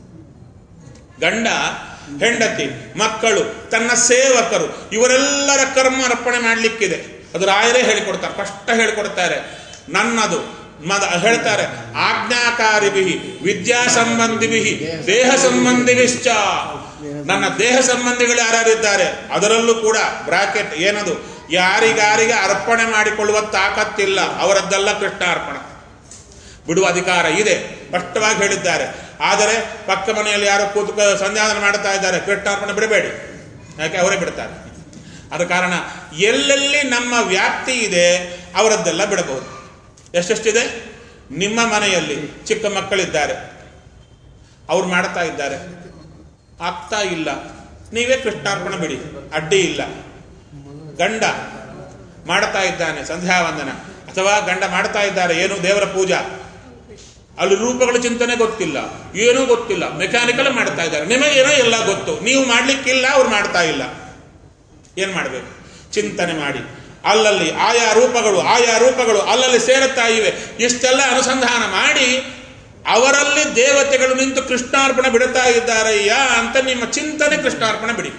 ಗಂಡ ಹೆಂಡತಿ ಮಕ್ಕಳು ತನ್ನ ಸೇವಕರು ಇವರೆಲ್ಲರ ಕರ್ಮ ಅರ್ಪಣೆ ಮಾಡಲಿಕ್ಕಿದೆ ಅದು ರಾಯರೇ ಹೇಳಿಕೊಡ್ತಾರೆ ಸ್ಪಷ್ಟ ಹೇಳಿಕೊಡ್ತಾರೆ ನನ್ನದು ಮದ ಹೇಳ್ತಾರೆ ಆಜ್ಞಾಕಾರಿ ಬಿಹಿ ವಿದ್ಯಾ ಸಂಬಂಧಿ ಬಿಹಿ ದೇಹ ಸಂಬಂಧಿ ವಿಶ್ಚ ನನ್ನ ದೇಹ ಸಂಬಂಧಿಗಳು ಯಾರ್ಯಾರಿದ್ದಾರೆ ಅದರಲ್ಲೂ ಕೂಡ ಬ್ರಾಕೆಟ್ ಏನದು ಯಾರಿಗಾರಿಗೆ ಅರ್ಪಣೆ ಮಾಡಿಕೊಳ್ಳುವ ತಾಕತ್ತಿಲ್ಲ ಅವರದ್ದೆಲ್ಲ ಕೃಷ್ಣ ಅರ್ಪಣ ಬಿಡುವ ಅಧಿಕಾರ ಇದೆ ಸ್ಪಷ್ಟವಾಗಿ ಹೇಳಿದ್ದಾರೆ ಆದರೆ ಪಕ್ಕ ಮನೆಯಲ್ಲಿ ಯಾರೋ ಕೂತು ಸಂಧ್ಯಾವನ ಮಾಡ್ತಾ ಇದ್ದಾರೆ ಕೃಷ್ಣಾರ್ಪಣೆ ಬಿಡಬೇಡಿ ಯಾಕೆ ಅವರೇ ಬಿಡ್ತಾರೆ ಅದ ಕಾರಣ ಎಲ್ಲೆಲ್ಲಿ ನಮ್ಮ ವ್ಯಾಪ್ತಿ ಇದೆ ಅವರದ್ದೆಲ್ಲ ಬಿಡಬಹುದು ಎಷ್ಟೆಷ್ಟಿದೆ ನಿಮ್ಮ ಮನೆಯಲ್ಲಿ ಚಿಕ್ಕ ಮಕ್ಕಳಿದ್ದಾರೆ ಅವ್ರು ಮಾಡ್ತಾ ಇದ್ದಾರೆ ಆಗ್ತಾ ಇಲ್ಲ ನೀವೇ ಕೃಷ್ಣಾರ್ಪಣೆ ಬಿಡಿ ಅಡ್ಡಿ ಇಲ್ಲ ಗಂಡ ಮಾಡ್ತಾ ಇದ್ದಾನೆ ಸಂಧ್ಯಾವಂದನ ಅಥವಾ ಗಂಡ ಮಾಡ್ತಾ ಇದ್ದಾರೆ ಏನು ದೇವರ ಪೂಜಾ ಅಲ್ಲಿ ರೂಪಗಳ ಚಿಂತನೆ ಗೊತ್ತಿಲ್ಲ ಏನೂ ಗೊತ್ತಿಲ್ಲ ಮೆಕ್ಯಾನಿಕಲ್ ಮಾಡ್ತಾ ಇದ್ದಾರೆ ನಿಮಗೇನೋ ಎಲ್ಲ ಗೊತ್ತು ನೀವು ಮಾಡ್ಲಿಕ್ಕಿಲ್ಲ ಅವ್ರು ಮಾಡ್ತಾ ಇಲ್ಲ ಏನ್ ಮಾಡಬೇಕು ಚಿಂತನೆ ಮಾಡಿ ಅಲ್ಲಲ್ಲಿ ಆಯಾ ರೂಪಗಳು ಆಯಾ ರೂಪಗಳು ಅಲ್ಲಲ್ಲಿ ಸೇರುತ್ತಾ ಇವೆ ಇಷ್ಟೆಲ್ಲ ಅನುಸಂಧಾನ ಮಾಡಿ ಅವರಲ್ಲಿ ದೇವತೆಗಳು ನಿಂತು ಕೃಷ್ಣಾರ್ಪಣೆ ಬಿಡುತ್ತಾ ಇದ್ದಾರಯ್ಯ ಅಂತ ನಿಮ್ಮ ಚಿಂತನೆ ಕೃಷ್ಣಾರ್ಪಣೆ ಬಿಡಿ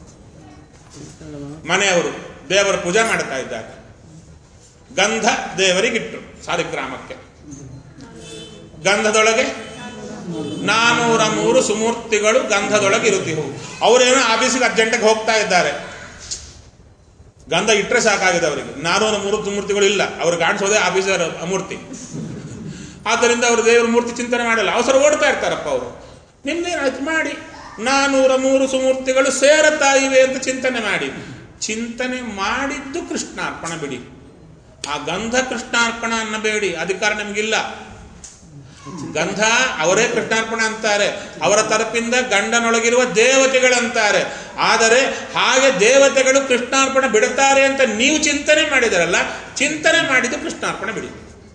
ಮನೆಯವರು ದೇವರ ಪೂಜೆ ಮಾಡ್ತಾ ಇದ್ದಾರೆ ಗಂಧ ದೇವರಿಗಿಟ್ರು ಸಾಲಿಗ್ರಾಮಕ್ಕೆ ಗಂಧದೊಳಗೆ ನಾನೂರ ಮೂರು ಸುಮೂರ್ತಿಗಳು ಗಂಧದೊಳಗೆ ಇರುತ್ತಿವು ಅವರೇನೋ ಆಫೀಸಿಗೆ ಅರ್ಜೆಂಟಾಗಿ ಹೋಗ್ತಾ ಇದ್ದಾರೆ ಗಂಧ ಇಟ್ಟರೆ ಸಾಕಾಗಿದೆ ಅವರಿಗೆ ನಾನೂರ ಮೂರು ಮೂರ್ತಿಗಳು ಇಲ್ಲ ಅವ್ರಿಗೆ ಕಾಣಿಸೋದೇ ಆಫೀಸರ್ ಮೂರ್ತಿ ಆದ್ದರಿಂದ ಅವರು ದೇವರ ಮೂರ್ತಿ ಚಿಂತನೆ ಮಾಡಲ್ಲ ಅವಸರ ಓಡ್ತಾ ಇರ್ತಾರಪ್ಪ ಅವರು ನಿಮ್ದೇನಾಯ್ತು ಮಾಡಿ ನಾನೂರ ಮೂರು ಸುಮೂರ್ತಿಗಳು ಸೇರುತ್ತಾ ಇವೆ ಅಂತ ಚಿಂತನೆ ಮಾಡಿ ಚಿಂತನೆ ಮಾಡಿದ್ದು ಕೃಷ್ಣಾರ್ಪಣ ಬಿಡಿ ಆ ಗಂಧ ಕೃಷ್ಣಾರ್ಪಣ ಅನ್ನಬೇಡಿ ಅಧಿಕಾರ ನಿಮಗಿಲ್ಲ ಗಂಧ ಅವರೇ ಕೃಷ್ಣಾರ್ಪಣ ಅಂತಾರೆ ಅವರ ತರಪಿಂದ ಗಂಡನೊಳಗಿರುವ ದೇವತೆಗಳಂತಾರೆ ಆದರೆ ಹಾಗೆ ದೇವತೆಗಳು ಕೃಷ್ಣಾರ್ಪಣ ಬಿಡುತ್ತಾರೆ ಅಂತ ನೀವು ಚಿಂತನೆ ಮಾಡಿದರಲ್ಲ ಚಿಂತನೆ ಮಾಡಿದ್ದು ಕೃಷ್ಣಾರ್ಪಣೆ ಬಿಡಿ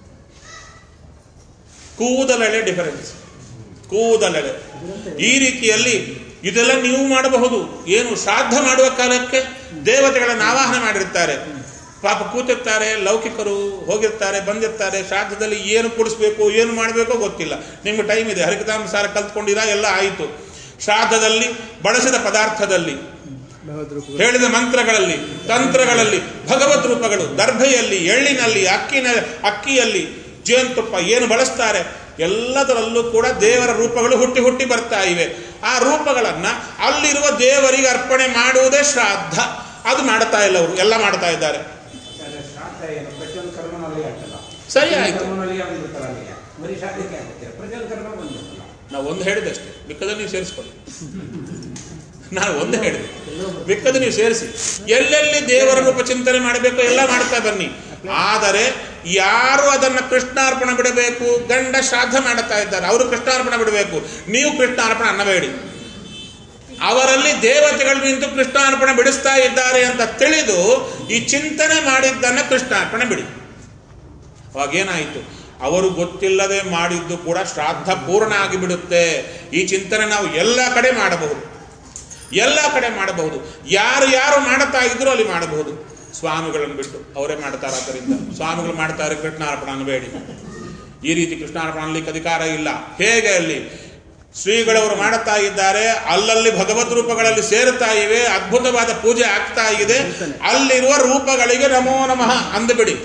ಕೂದಲೆಳೆ ಡಿಫರೆನ್ಸ್ ಕೂದಲೆಳೆ ಈ ರೀತಿಯಲ್ಲಿ ಇದೆಲ್ಲ ನೀವು ಮಾಡಬಹುದು ಏನು ಶ್ರಾದ್ದ ಮಾಡುವ ಕಾಲಕ್ಕೆ ದೇವತೆಗಳನ್ನು ಆವಾಹನೆ ಮಾಡಿರ್ತಾರೆ ಪಾಪ ಕೂತಿರ್ತಾರೆ ಲೌಕಿಕರು ಹೋಗಿರ್ತಾರೆ ಬಂದಿರ್ತಾರೆ ಶ್ರಾದ್ದದಲ್ಲಿ ಏನು ಕುಡಿಸ್ಬೇಕು ಏನು ಮಾಡಬೇಕೋ ಗೊತ್ತಿಲ್ಲ ನಿಮ್ಗೆ ಟೈಮ್ ಇದೆ ಹರಿಕತಾಂಸಾರ ಕಲ್ತ್ಕೊಂಡಿರಾ ಎಲ್ಲ ಆಯಿತು ಶ್ರಾದ್ದದಲ್ಲಿ ಬಳಸಿದ ಪದಾರ್ಥದಲ್ಲಿ ಭಗವದ್ ಹೇಳಿದ ಮಂತ್ರಗಳಲ್ಲಿ ತಂತ್ರಗಳಲ್ಲಿ ಭಗವತ್ ರೂಪಗಳು ದರ್ಭೆಯಲ್ಲಿ ಎಳ್ಳಿನಲ್ಲಿ ಅಕ್ಕಿನ ಅಕ್ಕಿಯಲ್ಲಿ ಜೇನುತುಪ್ಪ ಏನು ಬಳಸ್ತಾರೆ ಎಲ್ಲದರಲ್ಲೂ ಕೂಡ ದೇವರ ರೂಪಗಳು ಹುಟ್ಟಿ ಹುಟ್ಟಿ ಬರ್ತಾ ಇವೆ ಆ ರೂಪಗಳನ್ನ ಅಲ್ಲಿರುವ ದೇವರಿಗೆ ಅರ್ಪಣೆ ಮಾಡುವುದೇ ಶ್ರಾದ್ದ ಅದು ಮಾಡ್ತಾ ಇಲ್ಲ ಅವರು ಎಲ್ಲ ಮಾಡ್ತಾ ಇದ್ದಾರೆ ಯಾಕಂದ್ರೆ ಶ್ರಾದ್ದ ಏನು ಪ್ರತಿಯೊಂದು ಕರ್ಮನೂ ಅಲ್ಲಿಗೆ ಆಗ್ತಲ್ಲ ಸರಿ ಆಯ್ತು. ಕರ್ಮನೂ ಅಲ್ಲಿಗೆ ಬಂದ್ಬಿಡ್ತಾರೆ ಅಲ್ಲಿಗೆ ಬರೀ ಶ್ರಾದ್ದಕ್ಕೆ ಆಗ್ತಿಲ್ಲ ಪ್ರತಿಯೊಂದು ಕರ್ಮ ಬಂದ್ಬಿಡ್ತಲ್ಲ ನಾವು ಒಂದು ಹೇಳಿದೆ ಅಷ್ಟೇ ಮಿಕ್ಕದಲ್ಲಿ ನೀವು ಸೇರಿಸ್ಕೊಳ್ಳಿ ನಾನು ಒಂದು ಹೇಳಿದೆ ಮಿಕ್ಕದು ನೀವು ಸೇರಿಸಿ ಎಲ್ಲೆಲ್ಲಿ ದೇವರ ರೂಪ ಚಿಂತನೆ ಮಾಡಬೇಕು ಎಲ್ಲ ಮಾಡ್ತಾ ಬನ್ನಿ ಆದರೆ ಯಾರು ಅದನ್ನ ಕೃಷ್ಣಾರ್ಪಣ ಬಿಡಬೇಕು ಗಂಡ ಶ್ರಾದ್ದ ಮಾಡುತ್ತಾ ಇದ್ದಾರೆ ಅವರು ಕೃಷ್ಣಾರ್ಪಣ ಬಿಡಬೇಕು ನೀವು ಕೃಷ್ಣಾರ್ಪಣ ಅನ್ನಬೇಡಿ ಅವರಲ್ಲಿ ದೇವತೆಗಳು ನಿಂತು ಕೃಷ್ಣಾರ್ಪಣೆ ಬಿಡಿಸ್ತಾ ಇದ್ದಾರೆ ಅಂತ ತಿಳಿದು ಈ ಚಿಂತನೆ ಮಾಡಿದ್ದನ್ನ ಕೃಷ್ಣಾರ್ಪಣೆ ಬಿಡಿ ಅವಾಗೇನಾಯಿತು ಅವರು ಗೊತ್ತಿಲ್ಲದೆ ಮಾಡಿದ್ದು ಕೂಡ ಶ್ರಾದ್ದ ಪೂರ್ಣ ಆಗಿಬಿಡುತ್ತೆ ಈ ಚಿಂತನೆ ನಾವು ಎಲ್ಲ ಕಡೆ ಮಾಡಬಹುದು ಎಲ್ಲ ಕಡೆ ಮಾಡಬಹುದು ಯಾರು ಯಾರು ಮಾಡುತ್ತಾ ಇದ್ರು ಅಲ್ಲಿ ಮಾಡಬಹುದು ಸ್ವಾಮಿಗಳನ್ನು ಬಿಟ್ಟು ಅವರೇ ಮಾಡ್ತಾರೆ ಆದ್ದರಿಂದ ಸ್ವಾಮಿಗಳು ಮಾಡ್ತಾರೆ ಕೃಷ್ಣಾರ್ಪಣ ಅನ್ಬೇಡಿ ಈ ರೀತಿ ಕೃಷ್ಣಾರ್ಪಣ ಅನ್ಲಿಕ್ಕೆ ಅಧಿಕಾರ ಇಲ್ಲ ಹೇಗೆ ಅಲ್ಲಿ ಶ್ರೀಗಳವರು ಮಾಡುತ್ತಾ ಇದ್ದಾರೆ ಅಲ್ಲಲ್ಲಿ ಭಗವದ್ ರೂಪಗಳಲ್ಲಿ ಸೇರುತ್ತಾ ಇವೆ ಅದ್ಭುತವಾದ ಪೂಜೆ ಆಗ್ತಾ ಇದೆ ಅಲ್ಲಿರುವ ರೂಪಗಳಿಗೆ ನಮೋ ನಮಃ ಅಂದುಬಿಡಿ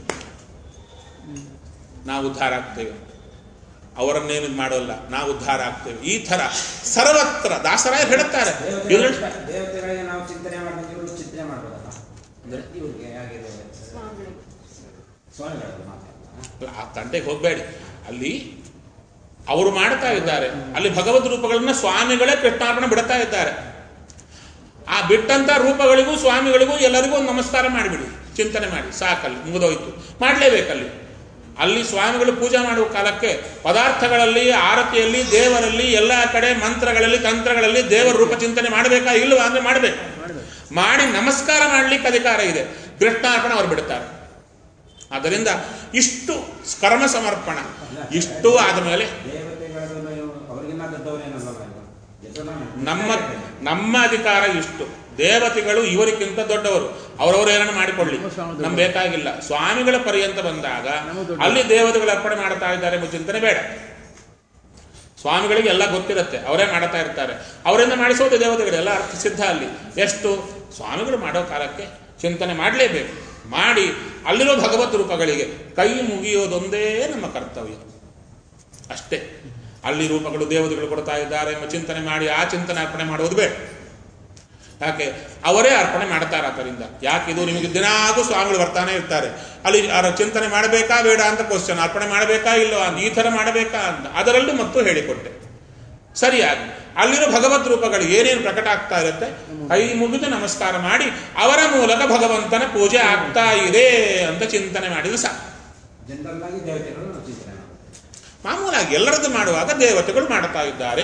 ನಾವು ಉದ್ಧಾರ ಆಗ್ತೇವೆ ಅವರನ್ನೇನು ಇದ್ ಮಾಡೋಲ್ಲ ನಾವು ಉದ್ಧಾರ ಆಗ್ತೇವೆ ಈ ತರ ಸರ್ವತ್ರ ದಾಸರಾಯ ಹೇಳುತ್ತಾರೆ ದೇವತೆಗಳ ಇದ್ರಲ್ಲಿ- ದೇವತೆಗಳಿಗೆ ನಾವು ಚಿಂತನೆ ಮಾಡ್ಬೇಕು ಇವ್ರು ಚಿಂತನೆ ಮಾಡ್ಬೋದಲ್ಲ ಅಂದ್ರೆ? ಇವ್ರಿಗೆ ಹೇಗಿದೆ ಸ್ವಾಮಿಗಳು ಮಾತಾಡ್ತಾರೆ ಆ ತಂಟೆಗೆ ಹೋಗಬೇಡಿ ಅಲ್ಲಿ ಅವರು ಮಾಡ್ತಾ ಇದ್ದಾರೆ ಅಲ್ಲಿ ಭಗವದ್ ರೂಪಗಳನ್ನ ಸ್ವಾಮಿಗಳೇ ಕೃಷ್ಣಾರ್ಪಣೆ ಬಿಡ್ತಾ ಇದ್ದಾರೆ ಆ ಬಿಟ್ಟಂತ ರೂಪಗಳಿಗೂ ಸ್ವಾಮಿಗಳಿಗೂ ಎಲ್ಲರಿಗೂ ಒಂದು ನಮಸ್ಕಾರ ಮಾಡಿಬಿಡಿ ಚಿಂತನೆ ಮಾಡಿ ಸಾಕಲ್ಲಿ ಮುಗಿದೋಯ್ತು ಮಾಡಲೇಬೇಕಲ್ಲಿ ಅಲ್ಲಿ ಸ್ವಾಮಿಗಳು ಪೂಜೆ ಮಾಡುವ ಕಾಲಕ್ಕೆ ಪದಾರ್ಥಗಳಲ್ಲಿ ಆರತಿಯಲ್ಲಿ ದೇವರಲ್ಲಿ ಎಲ್ಲ ಕಡೆ ಮಂತ್ರಗಳಲ್ಲಿ ತಂತ್ರಗಳಲ್ಲಿ ದೇವರ ರೂಪ ಚಿಂತನೆ ಮಾಡಬೇಕಾ ಇಲ್ವಾ ಅಂದ್ರೆ ಮಾಡಬೇಕು ಮಾಡಿ ನಮಸ್ಕಾರ ಮಾಡ್ಲಿಕ್ಕೆ ಅಧಿಕಾರ ಇದೆ ಕೃಷ್ಣಾರ್ಪಣೆ ಅವರು ಬಿಡ್ತಾರೆ ಆದ್ದರಿಂದ ಇಷ್ಟು ಕರ್ಮ ಸಮರ್ಪಣ ಇಷ್ಟು ಆದಮೇಲೆ ದೇವತೆಗಳನ್ನು ಅವ್ರಿಗಿನ್ನ ದೊಡ್ಡವರೇನಲ್ಲ ನಮ್ಮ ನಮ್ಮ ಅಧಿಕಾರ ಇಷ್ಟು ದೇವತೆಗಳು ಇವರಿಗಿಂತ ದೊಡ್ಡವರು ಅವರವರು ಏನನ್ನು ಮಾಡಿಕೊಳ್ಳಿ ನಮ್ಗೆ ಬೇಕಾಗಿಲ್ಲ ಸ್ವಾಮಿಗಳ ಪರ್ಯಂತ ಬಂದಾಗ ಅಲ್ಲಿ ದೇವತೆಗಳು ಅರ್ಪಣೆ ಮಾಡ್ತಾ ಇದ್ದಾರೆ ಎಂಬ ಚಿಂತನೆ ಬೇಡ ಸ್ವಾಮಿಗಳಿಗೆ ಎಲ್ಲ ಗೊತ್ತಿರುತ್ತೆ ಅವರೇ ಮಾಡ್ತಾ ಇರ್ತಾರೆ ಅವರಿಂದ ಮಾಡಿಸೋದು ದೇವತೆಗಳು ಎಲ್ಲ ಅರ್ಥ ಸಿದ್ಧ ಅಲ್ಲಿ ಎಷ್ಟು ಸ್ವಾಮಿಗಳು ಮಾಡೋ ಕಾಲಕ್ಕೆ ಚಿಂತನೆ ಮಾಡಲೇಬೇಕು ಮಾಡಿ ಅಲ್ಲಿರೋ ಭಗವತ್ ರೂಪಗಳಿಗೆ ಕೈ ಮುಗಿಯೋದೊಂದೇ ನಮ್ಮ ಕರ್ತವ್ಯ ಅಷ್ಟೇ ಅಲ್ಲಿ ರೂಪಗಳು ದೇವತೆಗಳು ಕೊಡ್ತಾ ಇದ್ದಾರೆ ಎಂಬ ಚಿಂತನೆ ಮಾಡಿ ಆ ಚಿಂತನೆ ಅರ್ಪಣೆ ಮಾಡೋದು ಬೇಡ ಯಾಕೆ ಅವರೇ ಅರ್ಪಣೆ ಮಾಡ್ತಾರೆ ಅದರಿಂದ ಯಾಕೆ ಇದು ನಿಮಗೆ ದಿನಾಗೂ ಸ್ವಾಮಿಗಳು ಬರ್ತಾನೆ ಇರ್ತಾರೆ ಅಲ್ಲಿ ಅವರ ಚಿಂತನೆ ಮಾಡಬೇಕಾ ಬೇಡ ಅಂತ ಕ್ವಶನ್ ಅರ್ಪಣೆ ಮಾಡಬೇಕಾ ಇಲ್ಲವಾ ಅಂತ ಈ ಥರ ಮಾಡಬೇಕಾ ಅಂತ ಅದರಲ್ಲೂ ಮತ್ತು ಹೇಳಿಕೊಟ್ಟೆ ಸರಿಯಾಗಿ ಅಲ್ಲಿರೋ ಭಗವದ್ ರೂಪಗಳು ಏನೇನು ಪ್ರಕಟ ಆಗ್ತಾ ಇರುತ್ತೆ ಕೈ ಮುಗಿದು ನಮಸ್ಕಾರ ಮಾಡಿ ಅವರ ಮೂಲಕ ಭಗವಂತನ ಪೂಜೆ ಆಗ್ತಾ ಇದೆ ಅಂತ ಚಿಂತನೆ ಮಾಡಿದ್ರೆ ಸಾಕು ಜನರಲ್ ಆಗಿ ದೇವತೆಗಳು ನಾವು ಚಿಂತನೆ ಮಾಡೋದು ಮಾಮೂಲಾಗಿ ಎಲ್ಲರದ್ದು ಮಾಡುವಾಗ ದೇವತೆಗಳು ಮಾಡ್ತಾ ಇದ್ದಾರೆ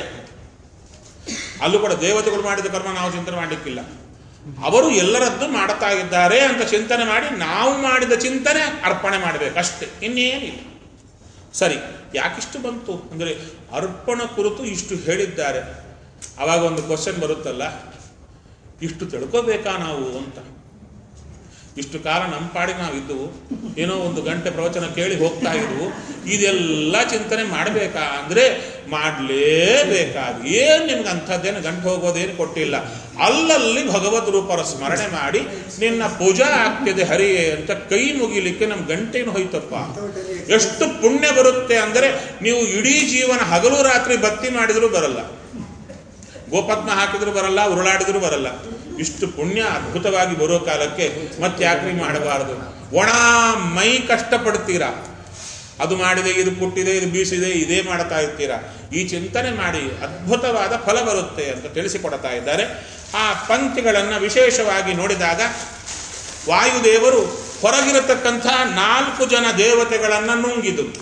ಅಲ್ಲೂ ಕೂಡ ದೇವತೆಗಳು ಮಾಡಿದ ಕರ್ಮ ನಾವು ಚಿಂತನೆ ಮಾಡಲಿಕ್ಕಿಲ್ಲ ಅವರು ಎಲ್ಲರದ್ದು ಮಾಡ್ತಾ ಇದ್ದಾರೆ ಅಂತ ಚಿಂತನೆ ಮಾಡಿ ನಾವು ಮಾಡಿದ ಚಿಂತನೆ ಅರ್ಪಣೆ ಮಾಡಬೇಕಷ್ಟೇ ಇನ್ನೇನಿಲ್ಲ ಸರಿ ಯಾಕಿಷ್ಟು ಬಂತು ಅಂದರೆ ಅರ್ಪಣ ಕುರಿತು ಇಷ್ಟು ಹೇಳಿದ್ದಾರೆ ಅವಾಗ ಒಂದು ಕ್ವಶನ್ ಬರುತ್ತಲ್ಲ ಇಷ್ಟು ತಿಳ್ಕೋಬೇಕಾ ನಾವು ಅಂತ ಇಷ್ಟು ಕಾಲ ನಮ್ಮ ಪಾಡಿಗೆ ನಾವು ಇದ್ದವು ಏನೋ ಒಂದು ಗಂಟೆ ಪ್ರವಚನ ಕೇಳಿ ಹೋಗ್ತಾ ಇದ್ವು ಇದೆಲ್ಲ ಚಿಂತನೆ ಮಾಡಬೇಕಾ ಅಂದರೆ ಮಾಡಲೇಬೇಕಾದ ಏನು ನಿಮ್ಗೆ ಅಂಥದ್ದೇನು ಗಂಟೆ ಹೋಗೋದೇನು ಕೊಟ್ಟಿಲ್ಲ ಅಲ್ಲಲ್ಲಿ ಭಗವದ್ ರೂಪರ ಸ್ಮರಣೆ ಮಾಡಿ ನಿನ್ನ ಪೂಜಾ ಆಗ್ತಿದೆ ಹರಿಯೇ ಅಂತ ಕೈ ಮುಗಿಲಿಕ್ಕೆ ನಮ್ಮ ಗಂಟೆನು ಹೋಯ್ತಪ್ಪ ಎಷ್ಟು ಪುಣ್ಯ ಬರುತ್ತೆ ಅಂದರೆ ನೀವು ಇಡೀ ಜೀವನ ಹಗಲು ರಾತ್ರಿ ಭಕ್ತಿ ಮಾಡಿದರೂ ಬರಲ್ಲ ಗೋಪದ್ಮ ಹಾಕಿದ್ರು ಬರಲ್ಲ ಉರುಳಾಡಿದ್ರು ಬರಲ್ಲ ಇಷ್ಟು ಪುಣ್ಯ ಅದ್ಭುತವಾಗಿ ಬರೋ ಕಾಲಕ್ಕೆ ಮತ್ತೆ ಯಾಕ್ರಿ ಮಾಡಬಾರದು ಒಣ ಮೈ ಕಷ್ಟಪಡ್ತೀರಾ ಅದು ಮಾಡಿದೆ ಇದು ಕುಟ್ಟಿದೆ ಇದು ಬೀಸಿದೆ ಇದೇ ಮಾಡ್ತಾ ಇರ್ತೀರಾ ಈ ಚಿಂತನೆ ಮಾಡಿ ಅದ್ಭುತವಾದ ಫಲ ಬರುತ್ತೆ ಅಂತ ತಿಳಿಸಿಕೊಡ್ತಾ ಇದ್ದಾರೆ ಆ ಪಂಕ್ತಿಗಳನ್ನು ವಿಶೇಷವಾಗಿ ನೋಡಿದಾಗ ವಾಯುದೇವರು ಹೊರಗಿರತಕ್ಕಂಥ ನಾಲ್ಕು ಜನ ದೇವತೆಗಳನ್ನು ನುಂಗಿದರು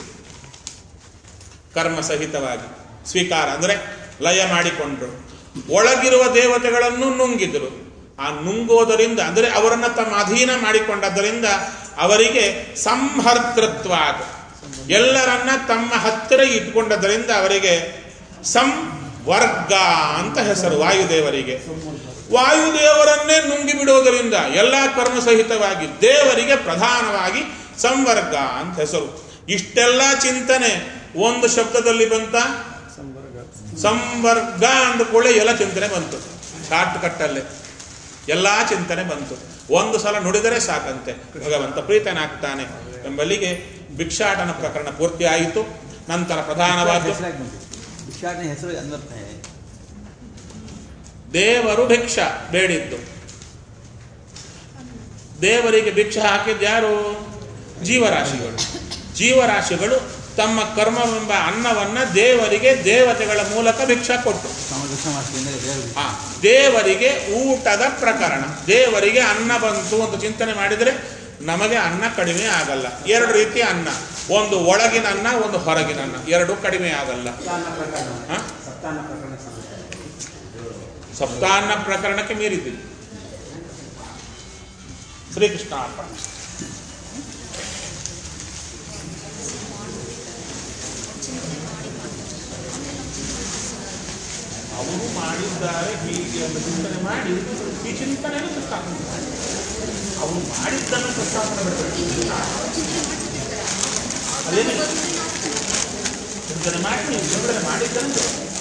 ಕರ್ಮ ಸಹಿತವಾಗಿ ಸ್ವೀಕಾರ ಅಂದರೆ ಲಯ ಮಾಡಿಕೊಂಡ್ರು ಒಳಗಿರುವ ದೇವತೆಗಳನ್ನು ನುಂಗಿದರು ಆ ನುಂಗೋದರಿಂದ ಅಂದರೆ ಅವರನ್ನ ತಮ್ಮ ಅಧೀನ ಮಾಡಿಕೊಂಡದ್ದರಿಂದ ಅವರಿಗೆ ಸಂಹರ್ತೃತ್ವ ಎಲ್ಲರನ್ನ ತಮ್ಮ ಹತ್ತಿರ ಇಟ್ಕೊಂಡದ್ದರಿಂದ ಅವರಿಗೆ ಸಂವರ್ಗ ಅಂತ ಹೆಸರು ವಾಯುದೇವರಿಗೆ ವಾಯುದೇವರನ್ನೇ ನುಂಗಿ ಬಿಡುವುದರಿಂದ ಎಲ್ಲ ಕರ್ಮ ಸಹಿತವಾಗಿ ದೇವರಿಗೆ ಪ್ರಧಾನವಾಗಿ ಸಂವರ್ಗ ಅಂತ ಹೆಸರು ಇಷ್ಟೆಲ್ಲ ಚಿಂತನೆ ಒಂದು ಶಬ್ದದಲ್ಲಿ ಬಂತ ಸಂವರ್ಗ ಸಂವರ್ಗ ಅಂದುಕೊಳ್ಳೆ ಎಲ್ಲ ಚಿಂತನೆ ಬಂತು ಶಾರ್ಟ್ ಕಟ್ಟಲ್ಲೇ ಎಲ್ಲ ಚಿಂತನೆ ಬಂತು ಒಂದು ಸಲ ನುಡಿದರೆ ಸಾಕಂತೆ ಭಗವಂತ ಪ್ರೀತನಾಗ್ತಾನೆ ಎಂಬಲ್ಲಿಗೆ ಭಿಕ್ಷಾಟನ ಪ್ರಕರಣ ಪೂರ್ತಿ ಆಯಿತು ನಂತರ ಪ್ರಧಾನವಾದ ಹೆಸರಾಗಿ ಬಂತು ಭಿಕ್ಷಾಟನೆ ಹೆಸರು ಅನ್ವರ್ಥ है ದೇವರು ಭಿಕ್ಷ ಬೇಡಿದ್ದು ದೇವರಿಗೆ ಭಿಕ್ಷೆ ಹಾಕಿದ್ದು ಯಾರು ಜೀವರಾಶಿಗಳು ಜೀವರಾಶಿಗಳು ತಮ್ಮ ಕರ್ಮವೆಂಬ ಅನ್ನವನ್ನ ದೇವರಿಗೆ ದೇವತೆಗಳ ಮೂಲಕ ಭಿಕ್ಷಾ ಕೊಟ್ಟರು ಸಮದರ್ಶ ಮಾಡಿಸಿದ್ರೆ ದೇವರು ಆ ದೇವರಿಗೆ ಊಟದ ಪ್ರಕರಣ ದೇವರಿಗೆ ಅನ್ನ ಬಂತು ಅಂತ ಚಿಂತನೆ ಮಾಡಿದರೆ ನಮಗೆ ಅನ್ನ ಕಡಿಮೆ ಆಗಲ್ಲ ಎರಡು ರೀತಿಯ ಅನ್ನ ಒಂದು ಒಳಗಿನ ಅನ್ನ ಒಂದು ಹೊರಗಿನ ಅನ್ನ ಎರಡು ಕಡಿಮೆ ಆಗಲ್ಲ ಸಪ್ತಾನ ಪ್ರಕರಣ ಹ? ಸಪ್ತಾನ ಪ್ರಕರಣ ಸಿಗುತ್ತೆ ಸಪ್ತಾನ್ನ ಪ್ರಕರಣಕ್ಕೆ ಮೀರಿದ್ದೀವಿ ಶ್ರೀಕೃಷ್ಣ ಅರ್ಪಣ ಅವರು ಮಾಡಿದ್ದಾರೆ ಹೀಗೆ ಅಂತ ಚಿಂತನೆ ಮಾಡಿ ಈ ಚಿಂತನೆಯನ್ನು ಪ್ರಸ್ತಾಪನೆ ಮಾಡಿ ಅವರು ಮಾಡಿದ್ದನ್ನು ಪ್ರಸ್ತಾಪನೆ ಮಾಡಬೇಕು ಅದೇನೇ ಚಿಂತನೆ ಮಾಡಿ ವಿವರಣೆ ಮಾಡಿದ್ದನ್ನು